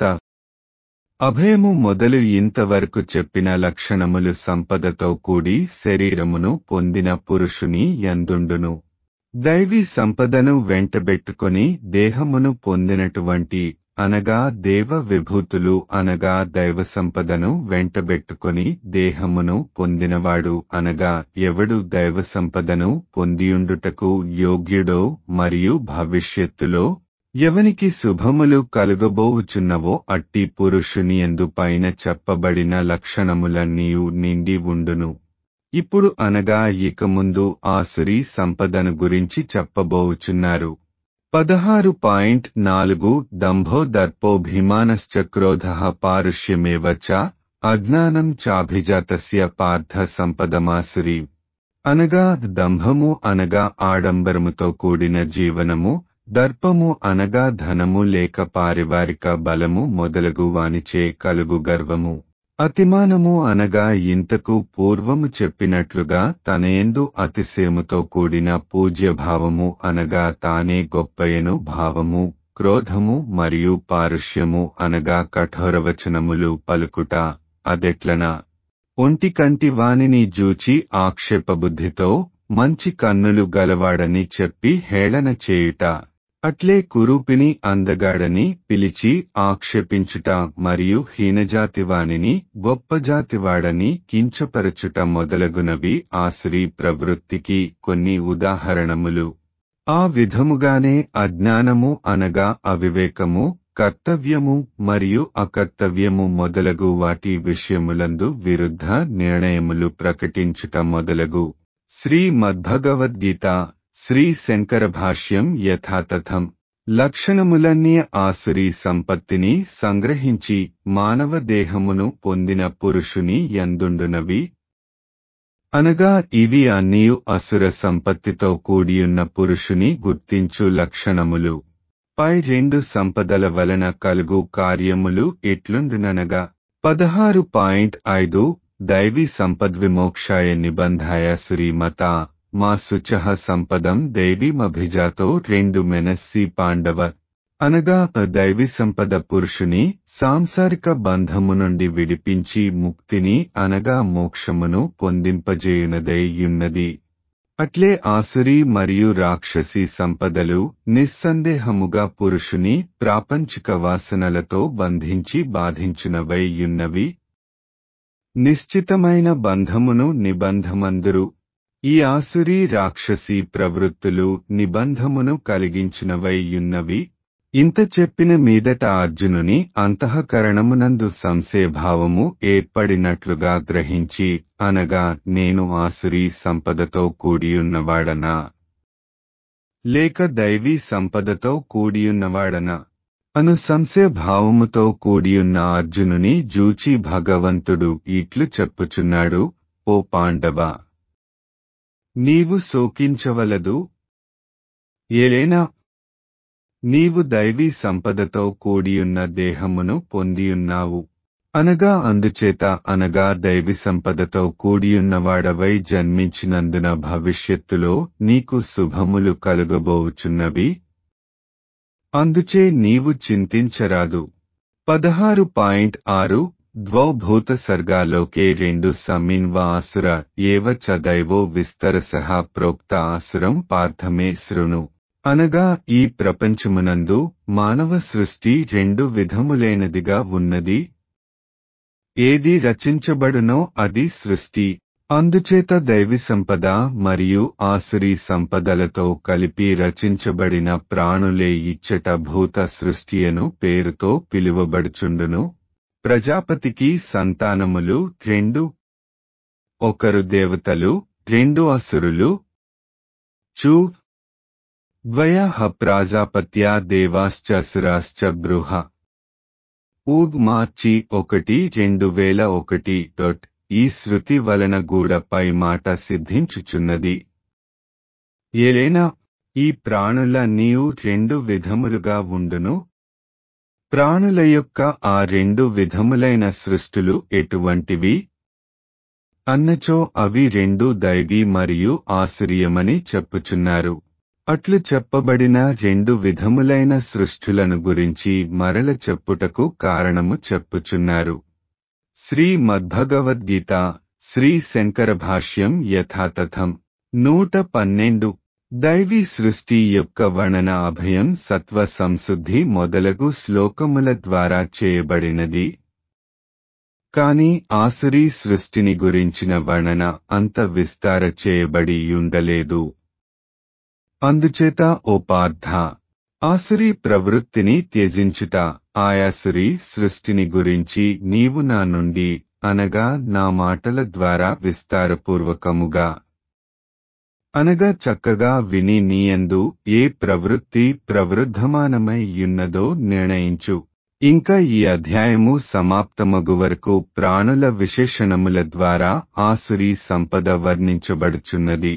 అభయము మొదలు ఇంతవరకు చెప్పిన లక్షణములు సంపదతో కూడి శరీరమును పొందిన పురుషుని యందుండును దైవీ సంపదను వెంటబెట్టుకొని దేహమును పొందినటువంటి అనగా దేవ విభూతులు అనగా దైవ సంపదను వెంటబెట్టుకొని దేహమును పొందినవాడు అనగా ఎవడు దైవ సంపదను పొందియుండుటకు యోగ్యుడో మరియు భవిష్యత్తులో ఎవనికి శుభములు కలుగబోవుచున్నవో అట్టి పురుషుని ఎందు పైన చెప్పబడిన లక్షణములన్నీయు నిండి ఉండును ఇప్పుడు అనగా ఇక ముందు ఆసురి సంపదను గురించి చెప్పబోవుచున్నారు పదహారు పాయింట్ నాలుగు దంభో దర్పోభిమానశ్చ క్రోధ పారుష్యమేవ చ అజ్ఞానం చాభిజాతస్య పార్థ సంపదమాసురి అనగా దంభము అనగా ఆడంబరముతో కూడిన జీవనము దర్పము అనగా ధనము లేక పారివారిక బలము మొదలగు వానిచే కలుగు గర్వము అతిమానము అనగా ఇంతకు పూర్వము చెప్పినట్లుగా తనయందు అతిశయముతో కూడిన పూజ్యభావము అనగా తానే గొప్పయను భావము క్రోధము మరియు పారుష్యము అనగా కఠోరవచనములు పలుకుట అదెట్లనా ఒంటి కంటి వానిని జూచి ఆక్షేపబుద్ధితో మంచి కన్నులు గలవాడని చెప్పి హేళన చేయుట అట్లే కురూపిని అందగాడని పిలిచి ఆక్షేపించుట మరియు హీనజాతివానిని గొప్ప జాతివాడని కించపరచుట మొదలగునవి ఆసురి ప్రవృత్తికి కొన్ని ఉదాహరణములు ఆ విధముగానే అజ్ఞానము అనగా అవివేకము కర్తవ్యము మరియు అకర్తవ్యము మొదలగు వాటి విషయములందు విరుద్ధ నిర్ణయములు ప్రకటించుట మొదలగు శ్రీ మద్భగవద్గీత శ్రీ శంకర భాష్యం యథాతథం లక్షణములన్నీ ఆసురీ సంపత్తిని సంగ్రహించి మానవ దేహమును పొందిన పురుషుని యందుండునవి అనగా ఇవి అన్నీయు అసుర సంపత్తితో కూడియున్న పురుషుని గుర్తించు లక్షణములు పై రెండు సంపదల వలన కలుగు కార్యములు ఎట్లుండుననగా పదహారు పాయింట్ ఐదు దైవీ సంపద్విమోక్షాయ నిబంధాయ శ్రీమత మా శుచః సంపదం దైవీమభిజాతో రెండు మెనస్సి పాండవ అనగా దైవీ సంపద పురుషుని సాంసారిక బంధము నుండి విడిపించి ముక్తిని అనగా మోక్షమును పొందింపజేయునదైయున్నది అట్లే ఆసురి మరియు రాక్షసి సంపదలు నిస్సందేహముగా పురుషుని ప్రాపంచిక వాసనలతో బంధించి బాధించునవైయున్నవి నిశ్చితమైన బంధమును నిబంధమందురు ఈ ఆసురీ రాక్షసి ప్రవృత్తులు నిబంధమును కలిగించినవైయున్నవి ఇంత చెప్పిన మీదట అర్జునుని అంతఃకరణమునందు సంశయభావము ఏర్పడినట్లుగా గ్రహించి అనగా నేను ఆసురీ సంపదతో కూడియున్నవాడనా లేక దైవీ సంపదతో కూడియున్నవాడనా అను సంశయభావముతో కూడియున్న అర్జునుని జూచి భగవంతుడు ఇట్లు చెప్పుచున్నాడు ఓ పాండవ నీవు శోకించవలదు ఏలైనా నీవు దైవీ సంపదతో కూడియున్న దేహమును పొందియున్నావు అనగా అందుచేత అనగా దైవి సంపదతో కూడియున్నవాడవై జన్మించినందున భవిష్యత్తులో నీకు శుభములు కలుగబోవుచున్నవి అందుచే నీవు చింతించరాదు పదహారు పాయింట్ ఆరు ద్వౌ భూత సర్గాలోకే రెండు సమిన్వ ఆసుర ఏవ చ దైవో విస్తరసః ప్రోక్త ఆసురం పార్థమే శృణు అనగా ఈ ప్రపంచమునందు మానవ సృష్టి రెండు విధములైనదిగా ఉన్నది ఏది రచించబడునో అది సృష్టి అందుచేత దైవి సంపద మరియు ఆసురీ సంపదలతో కలిపి రచించబడిన ప్రాణులే ఇచ్చట భూత సృష్టియను పేరుతో పిలువబడుచుండును ప్రజాపతికి సంతానములు రెండు ఒకరు దేవతలు రెండు అసురులు చూ ద్వయః ప్రాజాపత్యా దేవాశ్చ అసురాశ్చ బృహ ఊగ్ మార్చి ఒకటి రెండు వేల ఒకటి డొట్ ఈ శృతి వలన గూడపై మాట సిద్ధించుచున్నది ఏలైనా ఈ ప్రాణుల నీవు రెండు విధములుగా ఉండును ప్రాణుల యొక్క ఆ రెండు విధములైన సృష్టులు ఎటువంటివి అన్నచో అవి రెండు దైవీ మరియు ఆశ్చర్యమని చెప్పుచున్నారు అట్లు చెప్పబడిన రెండు విధములైన సృష్టులను గురించి మరల చెప్పుటకు కారణము చెప్పుచున్నారు శ్రీ మద్భగవద్గీత శ్రీ శంకర భాష్యం యథాతథం నూట పన్నెండు దైవీ సృష్టి యొక్క వర్ణన అభయం సత్వ సంశుద్ధి మొదలగు శ్లోకముల ద్వారా చేయబడినది కాని ఆసురీ సృష్టిని గురించిన వర్ణన అంత విస్తార చేయబడి ఉండలేదు అందుచేత ఓ పార్థ ఆసురీ ప్రవృత్తిని త్యజించుట ఆయాసురీ సృష్టిని గురించి నీవు నా నుండి అనగా నా మాటల ద్వారా విస్తారపూర్వకముగా అనగా చక్కగా విని నీయందు ఏ ప్రవృత్తి ప్రవృద్ధమానమై యున్నదో నిర్ణయించు ఇంకా ఈ అధ్యాయము సమాప్తమగు వరకు ప్రాణుల విశేషణముల ద్వారా ఆసురీ సంపద వర్ణించబడుచున్నది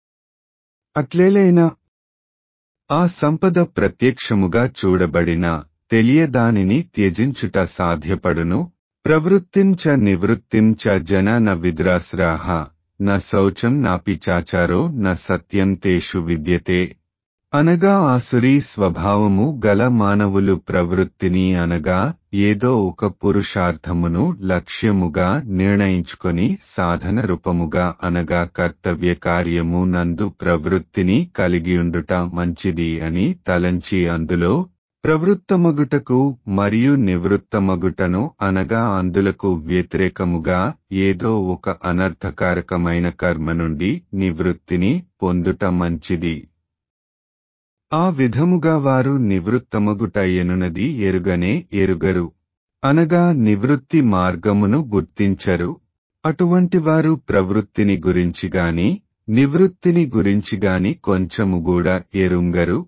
అట్లేలైనా ఆ సంపద ప్రత్యక్షముగా చూడబడిన తెలియదానిని త్యజించుట సాధ్యపడును ప్రవృత్తిం చ నివృత్తిం చ జన న విద్రాశ్రాహ న శౌచం నాపి చాచారో న సత్యం తేషు విద్యతే అనగా ఆసురీ స్వభావము గల మానవులు ప్రవృత్తిని అనగా ఏదో ఒక పురుషార్థమును లక్ష్యముగా నిర్ణయించుకొని సాధన రూపముగా అనగా కర్తవ్య కార్యము నందు ప్రవృత్తిని కలిగియుండుట మంచిది అని తలంచి అందులో ప్రవృత్తమగుటకు మరియు నివృత్తమగుటను అనగా అందులకు వ్యతిరేకముగా ఏదో ఒక అనర్థకారకమైన కర్మ నుండి నివృత్తిని పొందుట మంచిది ఆ విధముగా వారు నివృత్తమగుట ఎనునది ఎరుగనే ఎరుగరు అనగా నివృత్తి మార్గమును గుర్తించరు అటువంటి వారు ప్రవృత్తిని గురించిగాని నివృత్తిని గురించిగాని కొంచెము కూడా ఎరుంగరు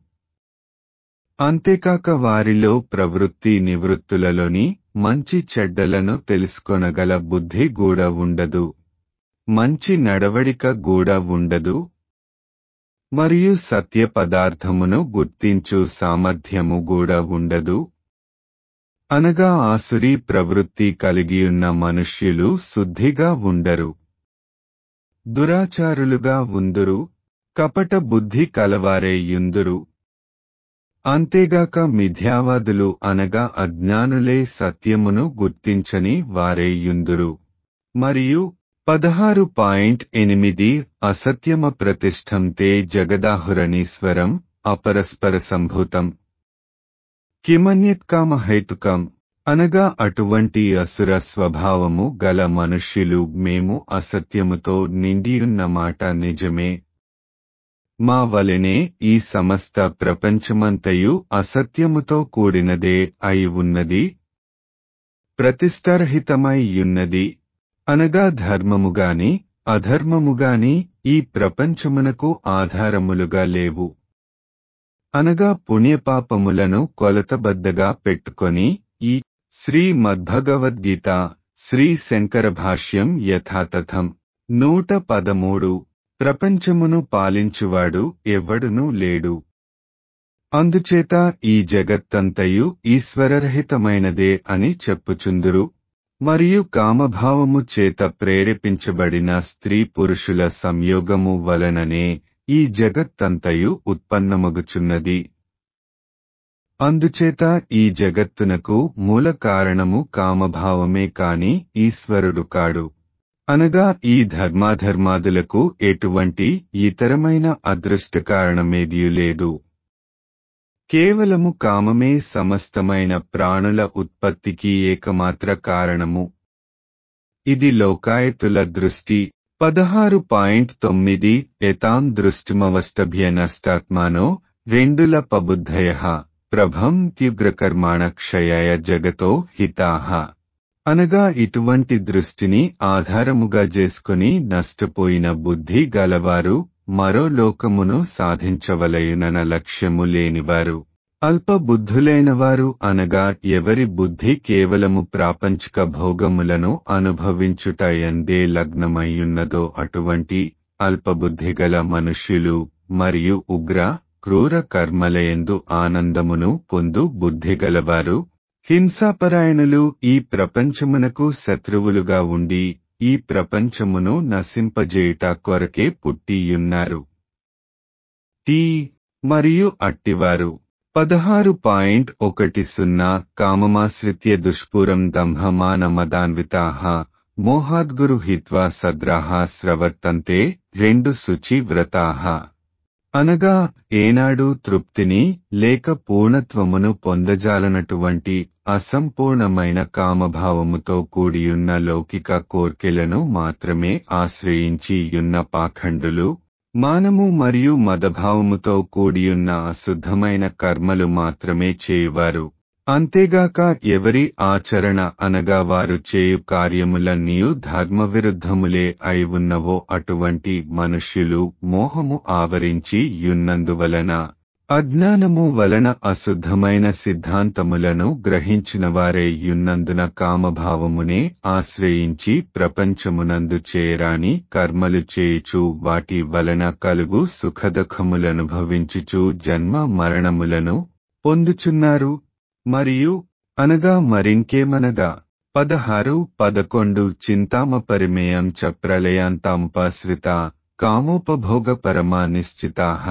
అంతేకాక వారిలో ప్రవృత్తి నివృత్తులలోని మంచి చెడ్డలను తెలుసుకొనగల బుద్ధి కూడా ఉండదు మంచి నడవడిక కూడా ఉండదు మరియు సత్య పదార్థమును గుర్తించు సామర్థ్యము కూడా ఉండదు అనగా ఆసురీ ప్రవృత్తి కలిగియున్న మనుష్యులు శుద్ధిగా ఉండరు దురాచారులుగా ఉందురు కపట బుద్ధి కలవారేయుందురు అంతేగాక మిథ్యావాదులు అనగా అజ్ఞానులే సత్యమును గుర్తించని వారేయుందురు మరియు పదహారు పాయింట్ ఎనిమిది అసత్యమ ప్రతిష్టం తే జగదాహురణీశ్వరం అపరస్పర సంభూతం కిమన్యత్కామహేతుకం అనగా అటువంటి అసుర స్వభావము గల మనుష్యులు మేము అసత్యముతో నిండియున్న మాట నిజమే మా వలెనే ఈ సమస్త ప్రపంచమంతయు అసత్యముతో కూడినదే అయి ఉన్నది ప్రతిష్టారహితమై యున్నది అనగా ధర్మముగాని అధర్మముగాని ఈ ప్రపంచమునకు ఆధారములుగా లేవు అనగా పుణ్యపాపములను కొలతబద్దగా పెట్టుకొని ఈ శ్రీ మద్భగవద్గీత శ్రీ శంకర భాష్యం యథాతథం నూట పదమూడు ప్రపంచమును పాలించువాడు ఎవ్వడునూ లేడు అందుచేత ఈ జగత్తంతయు ఈశ్వరరహితమైనదే అని చెప్పుచుందురు మరియు కామభావము చేత ప్రేరేపించబడిన స్త్రీ పురుషుల సంయోగము వలననే ఈ జగత్తంతయు ఉత్పన్నమగుచున్నది అందుచేత ఈ జగత్తునకు మూల కారణము కామభావమే కాని ఈశ్వరుడు కాడు అనగా ఈ ధర్మాధర్మాదులకు ఎటువంటి ఇతరమైన అదృష్ట కారణమేదియు లేదు కేవలము కామమే సమస్తమైన ప్రాణుల ఉత్పత్తికి ఏకమాత్ర కారణము ఇది లోకాయతుల దృష్టి పదహారు పాయింట్ తొమ్మిది ఎతాం దృష్టిమవష్టభ్య నష్టాత్మానో రెండుల పబుద్ధయ ప్రభం తీవ్రకర్మాణ క్షయాయ జగతో హితాహ అనగా ఇటువంటి దృష్టిని ఆధారముగా చేసుకుని నష్టపోయిన బుద్ధి గలవారు మరో లోకమును సాధించవలయునన లక్ష్యము లేనివారు అల్ప బుద్ధులైనవారు అనగా ఎవరి బుద్ధి కేవలము ప్రాపంచిక భోగములను అనుభవించుట ఎందే లగ్నమయ్యున్నదో అటువంటి అల్పబుద్ధిగల మనుష్యులు మరియు ఉగ్ర క్రూర కర్మలయందు ఆనందమును పొందు బుద్ధిగలవారు హింసాపరాయణులు ఈ ప్రపంచమునకు శత్రువులుగా ఉండి ఈ ప్రపంచమును నశింపజేయుట కొరకే పుట్టియున్నారు టీ మరియు అట్టివారు పదహారు పాయింట్ ఒకటి సున్నా కామమాశ్రిత్య దుష్పురం దంహమానమదాన్వితాహ మోహాద్గురు హిత్వా సద్రాహ స్రవర్తంతే రెండు శుచి వ్రతాహ అనగా ఏనాడు తృప్తిని లేక పూర్ణత్వమును పొందజాలనటువంటి అసంపూర్ణమైన కామభావముతో కూడియున్న లౌకిక కోర్కెలను మాత్రమే ఆశ్రయించి యున్న పాఖండులు మానము మరియు మదభావముతో కూడియున్న అశుద్ధమైన కర్మలు మాత్రమే చేయువారు అంతేగాక ఎవరి ఆచరణ అనగా వారు చేయు కార్యములన్నీయు ధర్మవిరుద్ధములే అయి ఉన్నవో అటువంటి మనుష్యులు మోహము ఆవరించి యున్నందువలన అజ్ఞానము వలన అశుద్ధమైన సిద్ధాంతములను గ్రహించిన వారే యున్నందున కామభావమునే ఆశ్రయించి ప్రపంచమునందు చేరాని కర్మలు చేయుచు వాటి వలన కలుగు సుఖదుఖములనుభవించుచు జన్మ మరణములను పొందుచున్నారు మరియు అనగా మరింకేమనగా పదహారు పదకొండు చింతామ పరిమేయం చ ప్రళయాంతాముపాశ్రిత కామోపభోగ పరమా నిశ్చితాహ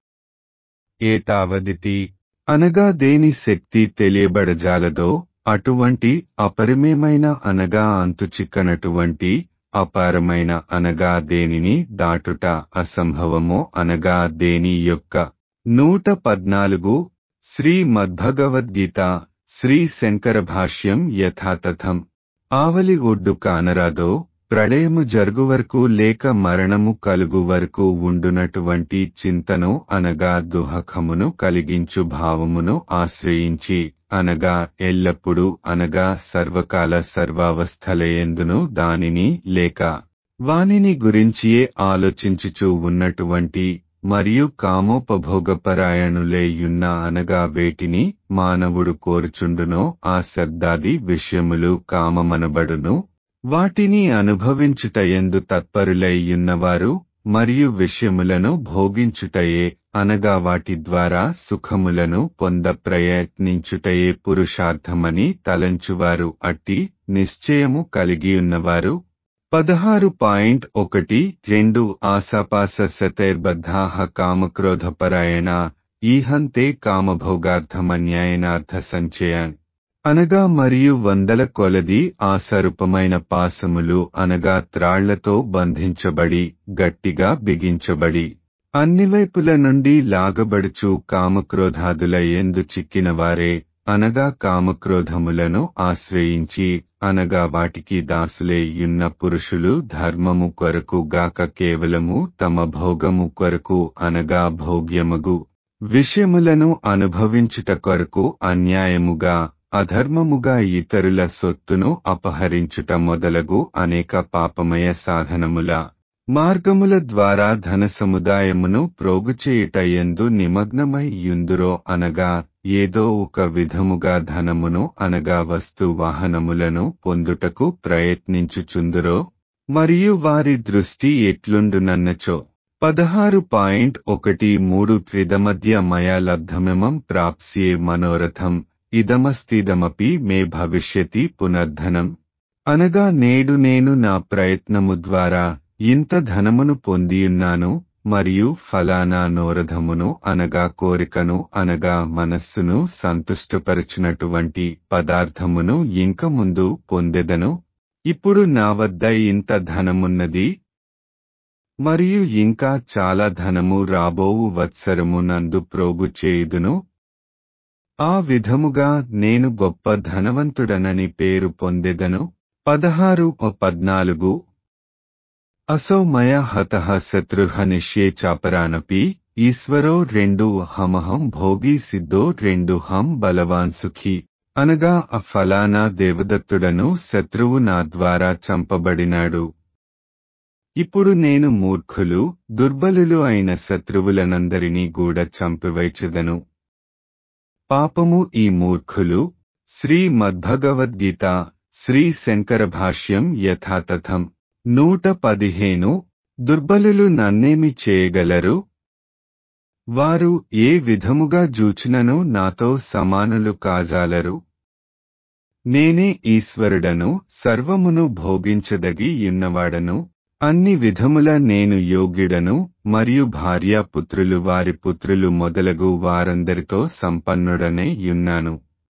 ఏతావదితి అనగా దేని శక్తి తెలియబడజాలదో అటువంటి అపరిమేమైన అనగా అంతుచిక్కనటువంటి అపారమైన అనగా దేనిని దాటుట అసంభవమో అనగా దేని యొక్క నూట పద్నాలుగు శ్రీ మద్భగవద్గీత శ్రీ శంకర భాష్యం యథాతథం ఆవలి ఒడ్డు కానరాదో ప్రళయము జరుగు వరకు లేక మరణము కలుగు వరకు ఉండునటువంటి చింతను అనగా దుహకమును కలిగించు భావమును ఆశ్రయించి అనగా ఎల్లప్పుడూ అనగా సర్వకాల సర్వావస్థలయందును దానిని లేక వానిని గురించియే ఆలోచించుచూ ఉన్నటువంటి మరియు కామోపభోగపరాయణులేయున్న అనగా వేటిని మానవుడు కోరుచుండునో ఆ శబ్దాది విషయములు కామమనబడును వాటిని అనుభవించుట ఎందు తత్పరులైయున్నవారు మరియు విషయములను భోగించుటయే అనగా వాటి ద్వారా సుఖములను పొంద ప్రయత్నించుటయే పురుషార్థమని తలంచువారు అట్టి నిశ్చయము కలిగియున్నవారు పదహారు పాయింట్ ఒకటి రెండు ఆశాపాస శతైర్బద్ధాహ కామక్రోధపరాయణ ఈహంతే కామభోగార్థమన్యాయనార్థ సంచయాన్ అనగా మరియు వందల కొలది ఆసరూపమైన పాసములు అనగా త్రాళ్లతో బంధించబడి గట్టిగా బిగించబడి అన్ని వైపుల నుండి లాగబడుచు కామక్రోధాదుల ఎందు చిక్కినవారే అనగా కామక్రోధములను ఆశ్రయించి అనగా వాటికి దాసులే యున్న పురుషులు ధర్మము కొరకు గాక కేవలము తమ భోగము కొరకు అనగా భోగ్యమగు విషయములను అనుభవించుట కొరకు అన్యాయముగా అధర్మముగా ఇతరుల సొత్తును అపహరించుట మొదలగు అనేక పాపమయ సాధనముల మార్గముల ద్వారా ధన సముదాయమును ప్రోగుచేయుట ఎందు నిమగ్నమై యుందురో అనగా ఏదో ఒక విధముగా ధనమును అనగా వస్తు వాహనములను పొందుటకు ప్రయత్నించుచుందురో మరియు వారి దృష్టి ఎట్లుండునన్నచో పదహారు పాయింట్ ఒకటి మూడు త్రిదమధ్య మయా లబ్ధమిమం ప్రాప్స్యే మనోరథం ఇదమస్తిదమపి మే భవిష్యతి పునర్ధనం అనగా నేడు నేను నా ప్రయత్నము ద్వారా ఇంత ధనమును పొందియున్నాను మరియు ఫలానా నోరధమును అనగా కోరికను అనగా మనస్సును సంతుష్టపరచినటువంటి పదార్థమును ఇంక ముందు పొందెదను ఇప్పుడు నా వద్ద ఇంత ధనమున్నది మరియు ఇంకా చాలా ధనము రాబోవు వత్సరము నందు ప్రోగు చేయుదును ఆ విధముగా నేను గొప్ప ధనవంతుడనని పేరు పొందెదను పదహారు పద్నాలుగు అసౌ మయ హత శత్రుహనిష్యే చాపరానపి ఈశ్వరో రెండు హమహం భోగి సిద్ధో రెండు హం బలవాన్ సుఖి అనగా ఆ ఫలానా దేవదత్తుడను శత్రువు నా ద్వారా చంపబడినాడు ఇప్పుడు నేను మూర్ఖులు దుర్బలులు అయిన శత్రువులనందరినీ గూడ చంపివైచెదను పాపము ఈ మూర్ఖులు శ్రీ మద్భగవద్గీత శ్రీ శంకర భాష్యం యథాతథం నూట పదిహేను దుర్బలులు నన్నేమి చేయగలరు వారు ఏ విధముగా జూచినను నాతో సమానులు కాజాలరు నేనే ఈశ్వరుడను సర్వమును భోగించదగి యున్నవాడను అన్ని విధముల నేను యోగ్యుడను మరియు భార్యాపుత్రులు వారి పుత్రులు మొదలగు వారందరితో సంపన్నుడనే యున్నాను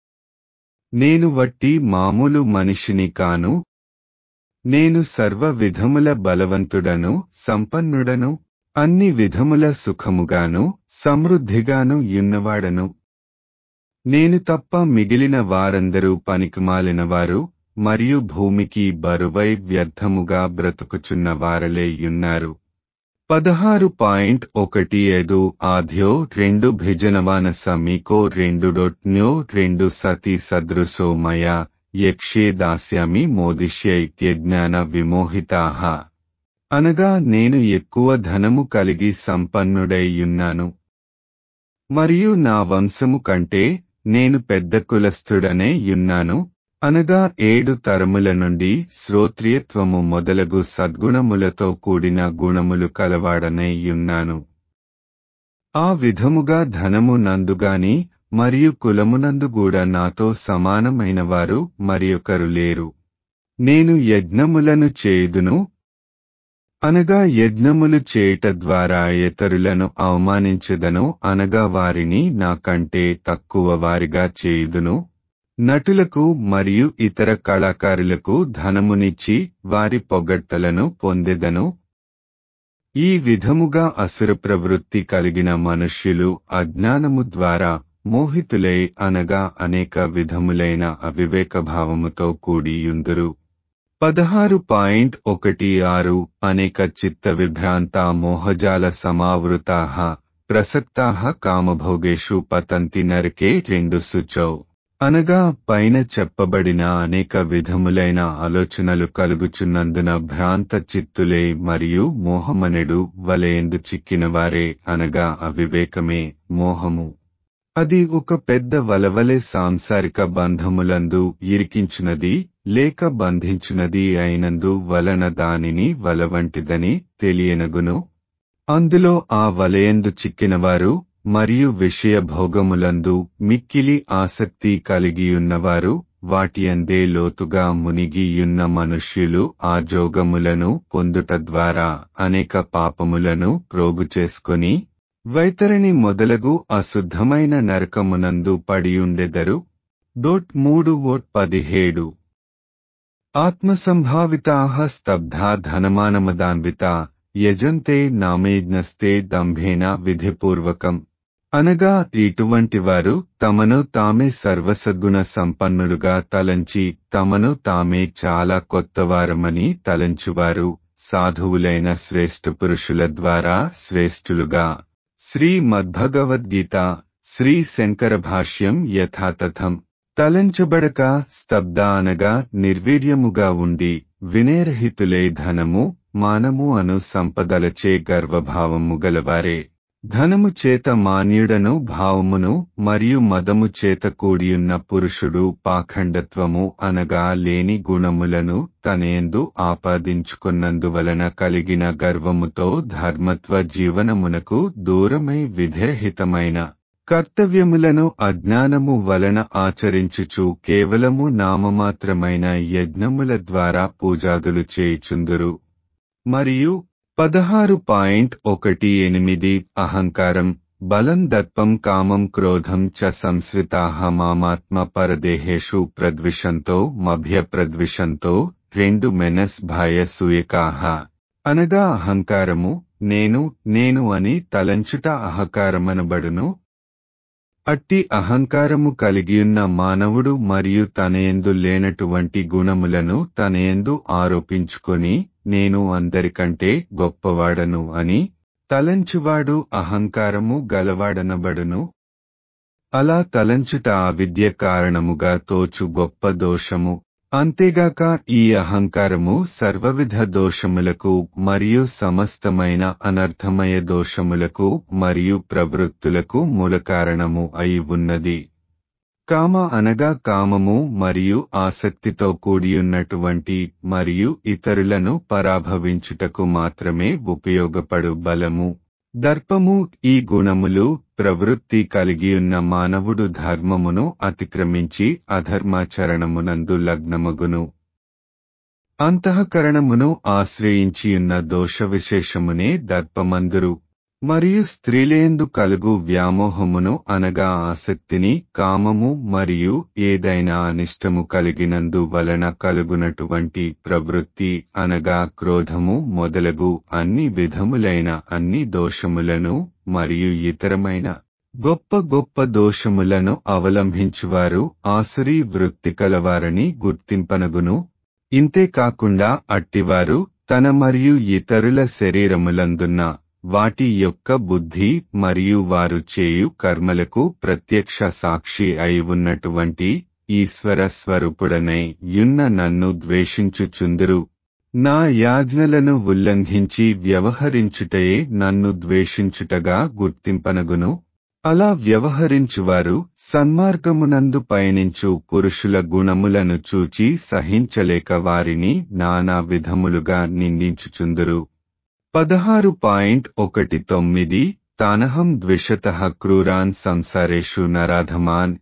నేను వట్టి మామూలు మనిషిని కాను నేను సర్వ విధముల బలవంతుడను సంపన్నుడను అన్ని విధముల సుఖముగాను సమృద్ధిగాను యున్నవాడను నేను తప్ప మిగిలిన వారందరూ పనికిమాలినవారు మరియు భూమికి బరువై వ్యర్థముగా బ్రతుకుచున్న వారలే యున్నారు పదహారు పాయింట్ ఒకటి ఐదు ఆధ్యో రెండు భిజనవాన సమీకో రెండు డొట్న్యో రెండు సతి సదృశో మయా యక్షే దాస్యామి మోదిష్య ఇత్యజ్ఞాన విమోహితాహ అనగా నేను ఎక్కువ ధనము కలిగి సంపన్నుడై యున్నాను మరియు నా వంశము కంటే నేను పెద్ద కులస్థుడనే యున్నాను అనగా ఏడు తరముల నుండి శ్రోత్రియత్వము మొదలగు సద్గుణములతో కూడిన గుణములు కలవాడనే యున్నాను ఆ విధముగా ధనము నందుగాని మరియు కులమునందు కూడా నాతో సమానమైన వారు మరియొకరు లేరు నేను యజ్ఞములను చేయుదును అనగా యజ్ఞములు చేయుట ద్వారా ఇతరులను అవమానించదను అనగా వారిని నాకంటే తక్కువ వారిగా చేయుదును నటులకు మరియు ఇతర కళాకారులకు ధనమునిచ్చి వారి పొగడ్తలను పొందెదను ఈ విధముగా అసుర ప్రవృత్తి కలిగిన మనుష్యులు అజ్ఞానము ద్వారా మోహితులై అనగా అనేక విధములైన అవివేక భావముతో కూడియుందురు పదహారు పాయింట్ ఒకటి ఆరు అనేక చిత్త విభ్రాంత మోహజాల సమావృతాహ ప్రసక్తాహ కామభోగేషు పతంతి నరకే రెండు శుచౌ అనగా పైన చెప్పబడిన అనేక విధములైన ఆలోచనలు కలుగుచున్నందున భ్రాంత చిత్తులే మరియు మోహమనెడు వలయందు చిక్కినవారే అనగా అవివేకమే మోహము అది ఒక పెద్ద వలవలే సాంసారిక బంధములందు ఇరికించునది లేక బంధించునది అయినందు వలన దానిని వలవంటిదని తెలియనగును అందులో ఆ వలయందు చిక్కినవారు మరియు విషయ భోగములందు మిక్కిలి ఆసక్తి కలిగియున్నవారు వాటియందే లోతుగా మునిగియున్న మనుష్యులు ఆ జోగములను పొందుట ద్వారా అనేక పాపములను ప్రోగు చేసుకుని వైతరణి మొదలగు అశుద్ధమైన నరకమునందు పడియుండెదరు డోట్ మూడు ఓట్ పదిహేడు ఆత్మసంభావితాహ స్తబ్ధా ధనమానమదాన్విత యజంతే నామేజ్ఞస్తే దంభేన విధిపూర్వకం అనగా ఇటువంటి వారు తమను తామే సర్వసద్గుణ సంపన్నులుగా తలంచి తమను తామే చాలా కొత్తవారమని తలంచువారు సాధువులైన శ్రేష్ఠ పురుషుల ద్వారా శ్రేష్ఠులుగా శ్రీ మద్భగవద్గీత శ్రీ శంకర భాష్యం యథాతథం తలంచబడక స్తబ్ద అనగా నిర్వీర్యముగా ఉండి వినేరహితులే ధనము మానము అను సంపదలచే గర్వభావము గలవారే ధనము చేత మాన్యుడను భావమును మరియు మదము చేత కూడియున్న పురుషుడు పాఖండత్వము అనగా లేని గుణములను తనేందు ఆపాదించుకున్నందువలన కలిగిన గర్వముతో ధర్మత్వ జీవనమునకు దూరమై విధిరహితమైన కర్తవ్యములను అజ్ఞానము వలన ఆచరించుచు కేవలము నామమాత్రమైన యజ్ఞముల ద్వారా పూజాదులు చేయుచుందురు మరియు పదహారు పాయింట్ ఒకటి ఎనిమిది అహంకారం బలం దర్పం కామం క్రోధం చ సంస్వితాహ మామాత్మ పరదేహేషు ప్రద్విషంతో మభ్య ప్రద్విషంతో రెండు మెనస్ భయ సూయకాహ అనగా అహంకారము నేను నేను అని తలంచుట అహంకారమనబడును అట్టి అహంకారము కలిగియున్న మానవుడు మరియు తనయందు లేనటువంటి గుణములను తనయందు ఆరోపించుకొని నేను అందరికంటే గొప్పవాడను అని తలంచువాడు అహంకారము గలవాడనబడును అలా తలంచుట అవిద్య కారణముగా తోచు గొప్ప దోషము అంతేగాక ఈ అహంకారము సర్వవిధ దోషములకు మరియు సమస్తమైన అనర్థమయ దోషములకు మరియు ప్రవృత్తులకు మూలకారణము అయి ఉన్నది కామ అనగా కామము మరియు ఆసక్తితో కూడియున్నటువంటి మరియు ఇతరులను పరాభవించుటకు మాత్రమే ఉపయోగపడు బలము దర్పము ఈ గుణములు ప్రవృత్తి కలిగియున్న మానవుడు ధర్మమును అతిక్రమించి అధర్మాచరణమునందు లగ్నమగును అంతఃకరణమును ఆశ్రయించియున్న దోష విశేషమునే దర్పమందురు మరియు స్త్రీలేందు కలుగు వ్యామోహమును అనగా ఆసక్తిని కామము మరియు ఏదైనా అనిష్టము కలిగినందు వలన కలుగునటువంటి ప్రవృత్తి అనగా క్రోధము మొదలగు అన్ని విధములైన అన్ని దోషములను మరియు ఇతరమైన గొప్ప గొప్ప దోషములను అవలంబించువారు ఆసురీ వృత్తి కలవారని గుర్తింపనగును ఇంతే కాకుండా అట్టివారు తన మరియు ఇతరుల శరీరములందున్న వాటి యొక్క బుద్ధి మరియు వారు చేయు కర్మలకు ప్రత్యక్ష సాక్షి అయి ఉన్నటువంటి ఈశ్వర స్వరూపుడనై యున్న నన్ను ద్వేషించుచుందురు నా యాజ్ఞలను ఉల్లంఘించి వ్యవహరించుటయే నన్ను ద్వేషించుటగా గుర్తింపనగును అలా వ్యవహరించువారు సన్మార్గమునందు పయనించు పురుషుల గుణములను చూచి సహించలేక వారిని నానా విధములుగా నిందించుచుందురు పదహారు పాయింట్ ఒకటి తొమ్మిది తానహం ద్విషత క్రూరాన్ సంసారేషు నరాధమాన్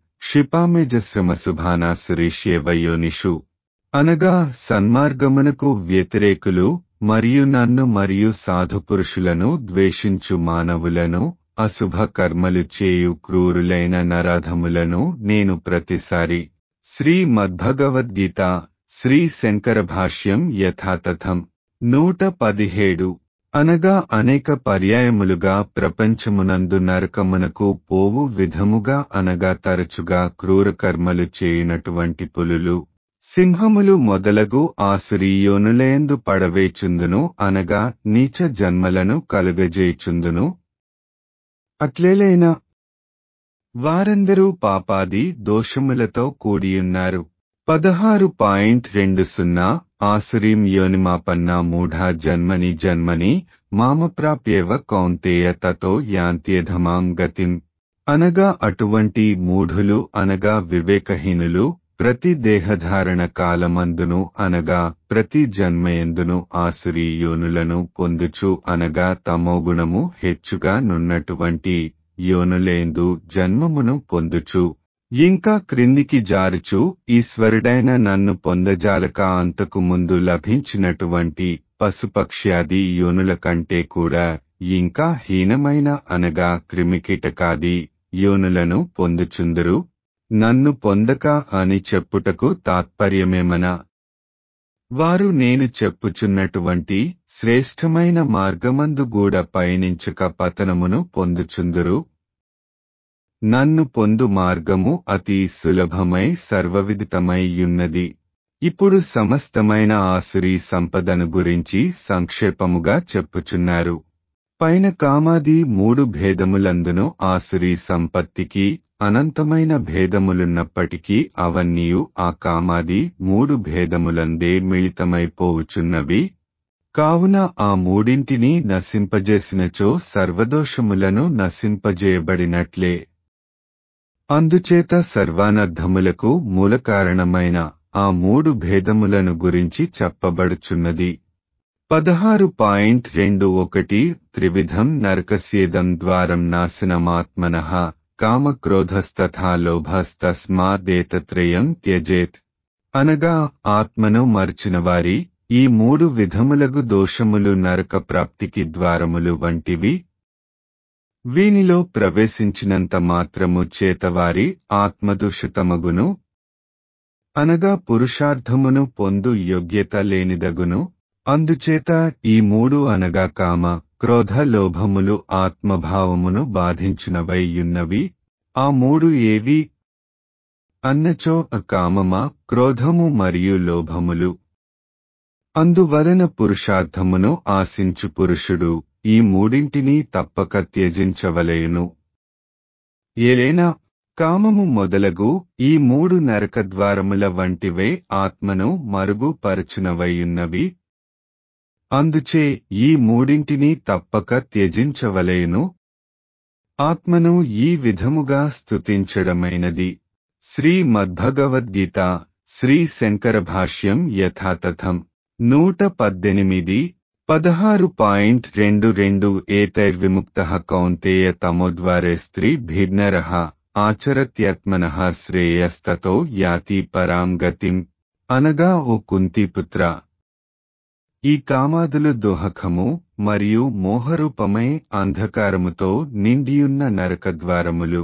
క్షిపామేజశ్రమశుభానాసురీష్యేవయోనిషు అనగా సన్మార్గమునకు వ్యతిరేకులు మరియు నన్ను మరియు సాధుపురుషులను ద్వేషించు మానవులను అశుభ కర్మలు చేయు క్రూరులైన నరాధములను నేను ప్రతిసారి శ్రీ మద్భగవద్గీత శ్రీ శంకర భాష్యం యథాతథం నూట పదిహేడు అనగా అనేక పర్యాయములుగా ప్రపంచమునందు నరకమునకు పోవు విధముగా అనగా తరచుగా క్రూర కర్మలు చేయునటువంటి పులులు సింహములు మొదలగు ఆసురీయోనులయందు పడవేచుందును అనగా నీచ జన్మలను కలుగజేయుచుందును అట్లేలైనా వారందరూ పాపాది దోషములతో కూడియున్నారు పదహారు పాయింట్ రెండు సున్నా ఆసురీం యోనిమాపన్న మూఢా జన్మని జన్మని మామప్రాప్యేవ కౌంతేయ తతో యాంత్యేధమాం గతిం అనగా అటువంటి మూఢులు అనగా వివేకహీనులు ప్రతి దేహధారణ కాలమందును అనగా ప్రతి జన్మయందును ఆసురీ యోనులను పొందుచు అనగా తమోగుణము హెచ్చుగా నున్నటువంటి యోనులేందు జన్మమును పొందుచు ఇంకా క్రిందికి జారుచు ఈశ్వరుడైన నన్ను పొందజాలక అంతకు ముందు లభించినటువంటి పశుపక్ష్యాది యోనుల కంటే కూడా ఇంకా హీనమైన అనగా క్రిమికీటకాది యోనులను పొందుచుందురు నన్ను పొందక అని చెప్పుటకు తాత్పర్యమేమనా వారు నేను చెప్పుచున్నటువంటి శ్రేష్టమైన మార్గమందు గూడ పయనించక పతనమును పొందుచుందురు నన్ను పొందు మార్గము అతి సులభమై సర్వవిదితమై యున్నది ఇప్పుడు సమస్తమైన ఆసురీ సంపదను గురించి సంక్షేపముగా చెప్పుచున్నారు పైన కామాది మూడు భేదములందును ఆసురీ సంపత్తికి అనంతమైన భేదములున్నప్పటికీ అవన్నీయు ఆ కామాది మూడు భేదములందే మిళితమైపోవుచున్నవి కావున ఆ మూడింటిని నశింపజేసినచో సర్వదోషములను నశింపజేయబడినట్లే అందుచేత సర్వానర్థములకు మూలకారణమైన ఆ మూడు భేదములను గురించి చెప్పబడుచున్నది పదహారు పాయింట్ రెండు ఒకటి త్రివిధం నరకస్యేదం ద్వారం నాశనమాత్మన కామక్రోధస్తథా లోభస్తస్మాదేతత్రయం త్యజేత్ అనగా ఆత్మను మర్చిన వారి ఈ మూడు విధములగు దోషములు నరక ప్రాప్తికి ద్వారములు వంటివి వీనిలో ప్రవేశించినంత మాత్రము చేతవారి ఆత్మదూషితమగును అనగా పురుషార్థమును పొందు యోగ్యత లేనిదగును అందుచేత ఈ మూడు అనగా కామ క్రోధ లోభములు ఆత్మభావమును బాధించినవైయున్నవి ఆ మూడు ఏవి అన్నచో కామమా క్రోధము మరియు లోభములు అందువలన పురుషార్థమును ఆశించు పురుషుడు ఈ మూడింటిని తప్పక త్యజించవలయును ఏలైనా కామము మొదలగు ఈ మూడు నరకద్వారముల వంటివే ఆత్మను మరుగుపరచునవయున్నవి అందుచే ఈ మూడింటిని తప్పక త్యజించవలెను ఆత్మను ఈ విధముగా స్తుతించడమైనది శ్రీ మద్భగవద్గీత శ్రీ శంకర భాష్యం యథాతథం నూట పద్దెనిమిది పదహారు పాయింట్ రెండు రెండు ఏతైర్విముక్త కౌంతేయ తమోద్వారే స్త్రీ భిన్నర ఆచరత్యాత్మన శ్రేయస్తతో యాతి పరాం గతిం అనగా ఓ కుంతిపుత్ర ఈ కామాదులు దోహకము మరియు మోహరూపమై అంధకారముతో నిండియున్న నరకద్వారములు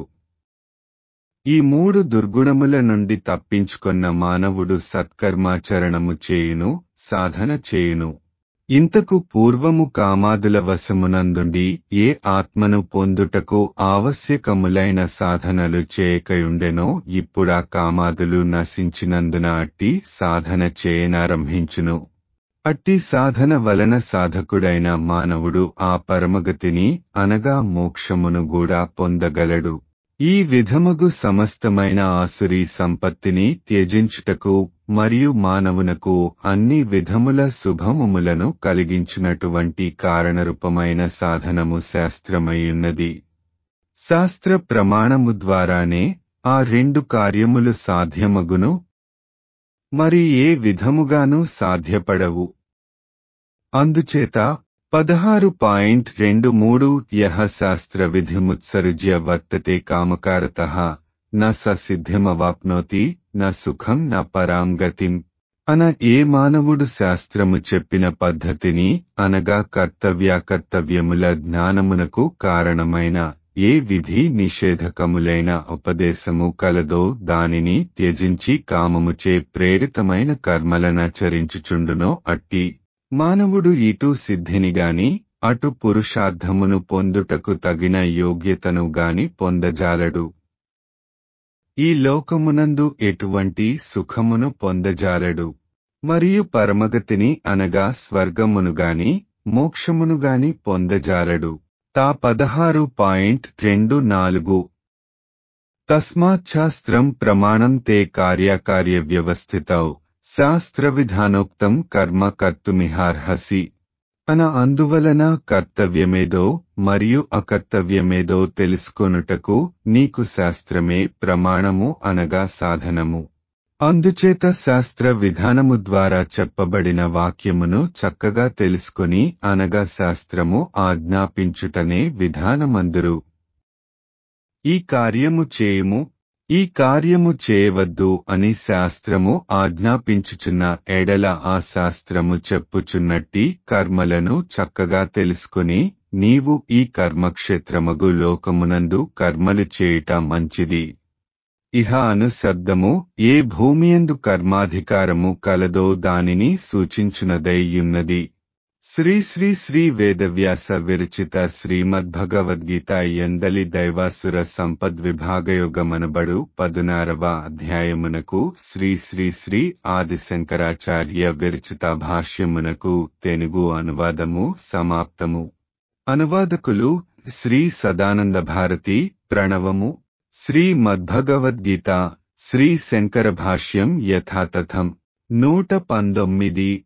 ఈ మూడు దుర్గుణముల నుండి తప్పించుకొన్న మానవుడు సత్కర్మాచరణము చేయును సాధన చేయును ఇంతకు పూర్వము కామాదుల వశమునందుండి ఏ ఆత్మను పొందుటకు ఆవశ్యకములైన సాధనలు చేయకయుండెనో ఇప్పుడా కామాదులు నశించినందున అట్టి సాధన చేయనారంభించును అట్టి సాధన వలన సాధకుడైన మానవుడు ఆ పరమగతిని అనగా మోక్షమును కూడా పొందగలడు ఈ విధముగు సమస్తమైన ఆసురీ సంపత్తిని త్యజించుటకు మరియు మానవునకు అన్ని విధముల శుభములను కలిగించినటువంటి కారణరూపమైన సాధనము శాస్త్రమయ్యున్నది శాస్త్ర ప్రమాణము ద్వారానే ఆ రెండు కార్యములు సాధ్యమగును మరి ఏ విధముగానూ సాధ్యపడవు అందుచేత పదహారు పాయింట్ రెండు మూడు యహ శాస్త్ర విధిముత్సృజ్య వర్తతే కామకారత న ససిద్ధిమవాప్నోతి న సుఖం న పరాం గతిం అన ఏ మానవుడు శాస్త్రము చెప్పిన పద్ధతిని అనగా కర్తవ్యాకర్తవ్యముల జ్ఞానమునకు కారణమైన ఏ విధి నిషేధకములైన ఉపదేశము కలదో దానిని త్యజించి కామముచే ప్రేరితమైన కర్మలనాచరించుచుండునో అట్టి మానవుడు ఇటు సిద్ధినిగాని అటు పురుషార్థమును పొందుటకు తగిన యోగ్యతను గాని పొందజాలడు ఈ లోకమునందు ఎటువంటి సుఖమును పొందజాలడు మరియు పరమగతిని అనగా స్వర్గమును గాని మోక్షమును గాని పొందజాలడు తా పదహారు పాయింట్ రెండు నాలుగు తస్మాచ్ఛాస్త్రం ప్రమాణం తే కార్యకార్య వ్యవస్థితౌ శాస్త్ర విధానోక్తం కర్మ కర్తుమిహార్హసి అన అందువలన కర్తవ్యమేదో మరియు అకర్తవ్యమేదో తెలుసుకొనుటకు నీకు శాస్త్రమే ప్రమాణము అనగా సాధనము అందుచేత శాస్త్ర విధానము ద్వారా చెప్పబడిన వాక్యమును చక్కగా తెలుసుకొని అనగా శాస్త్రము ఆజ్ఞాపించుటనే విధానమందురు ఈ కార్యము చేయుము ఈ కార్యము చేయవద్దు అని శాస్త్రము ఆజ్ఞాపించుచున్న ఎడల ఆ శాస్త్రము చెప్పుచున్నట్టి కర్మలను చక్కగా తెలుసుకుని నీవు ఈ కర్మక్షేత్రమగు లోకమునందు కర్మలు చేయుట మంచిది ఇహ అను శబ్దము ఏ భూమియందు కర్మాధికారము కలదో దానిని సూచించునదయ్యున్నది శ్రీ శ్రీ శ్రీ వేదవ్యాస విరచిత శ్రీమద్భగవద్గీత ఎందలి దైవాసుర సంపద్విభాగయోగమనబడు పదునారవ అధ్యాయమునకు శ్రీ శ్రీ శ్రీ ఆదిశంకరాచార్య విరచిత భాష్యమునకు తెలుగు అనువాదము సమాప్తము అనువాదకులు శ్రీ సదానంద భారతి ప్రణవము శ్రీ మద్భగవద్గీత శ్రీ శంకర భాష్యం యథాతథం నూట పంతొమ్మిది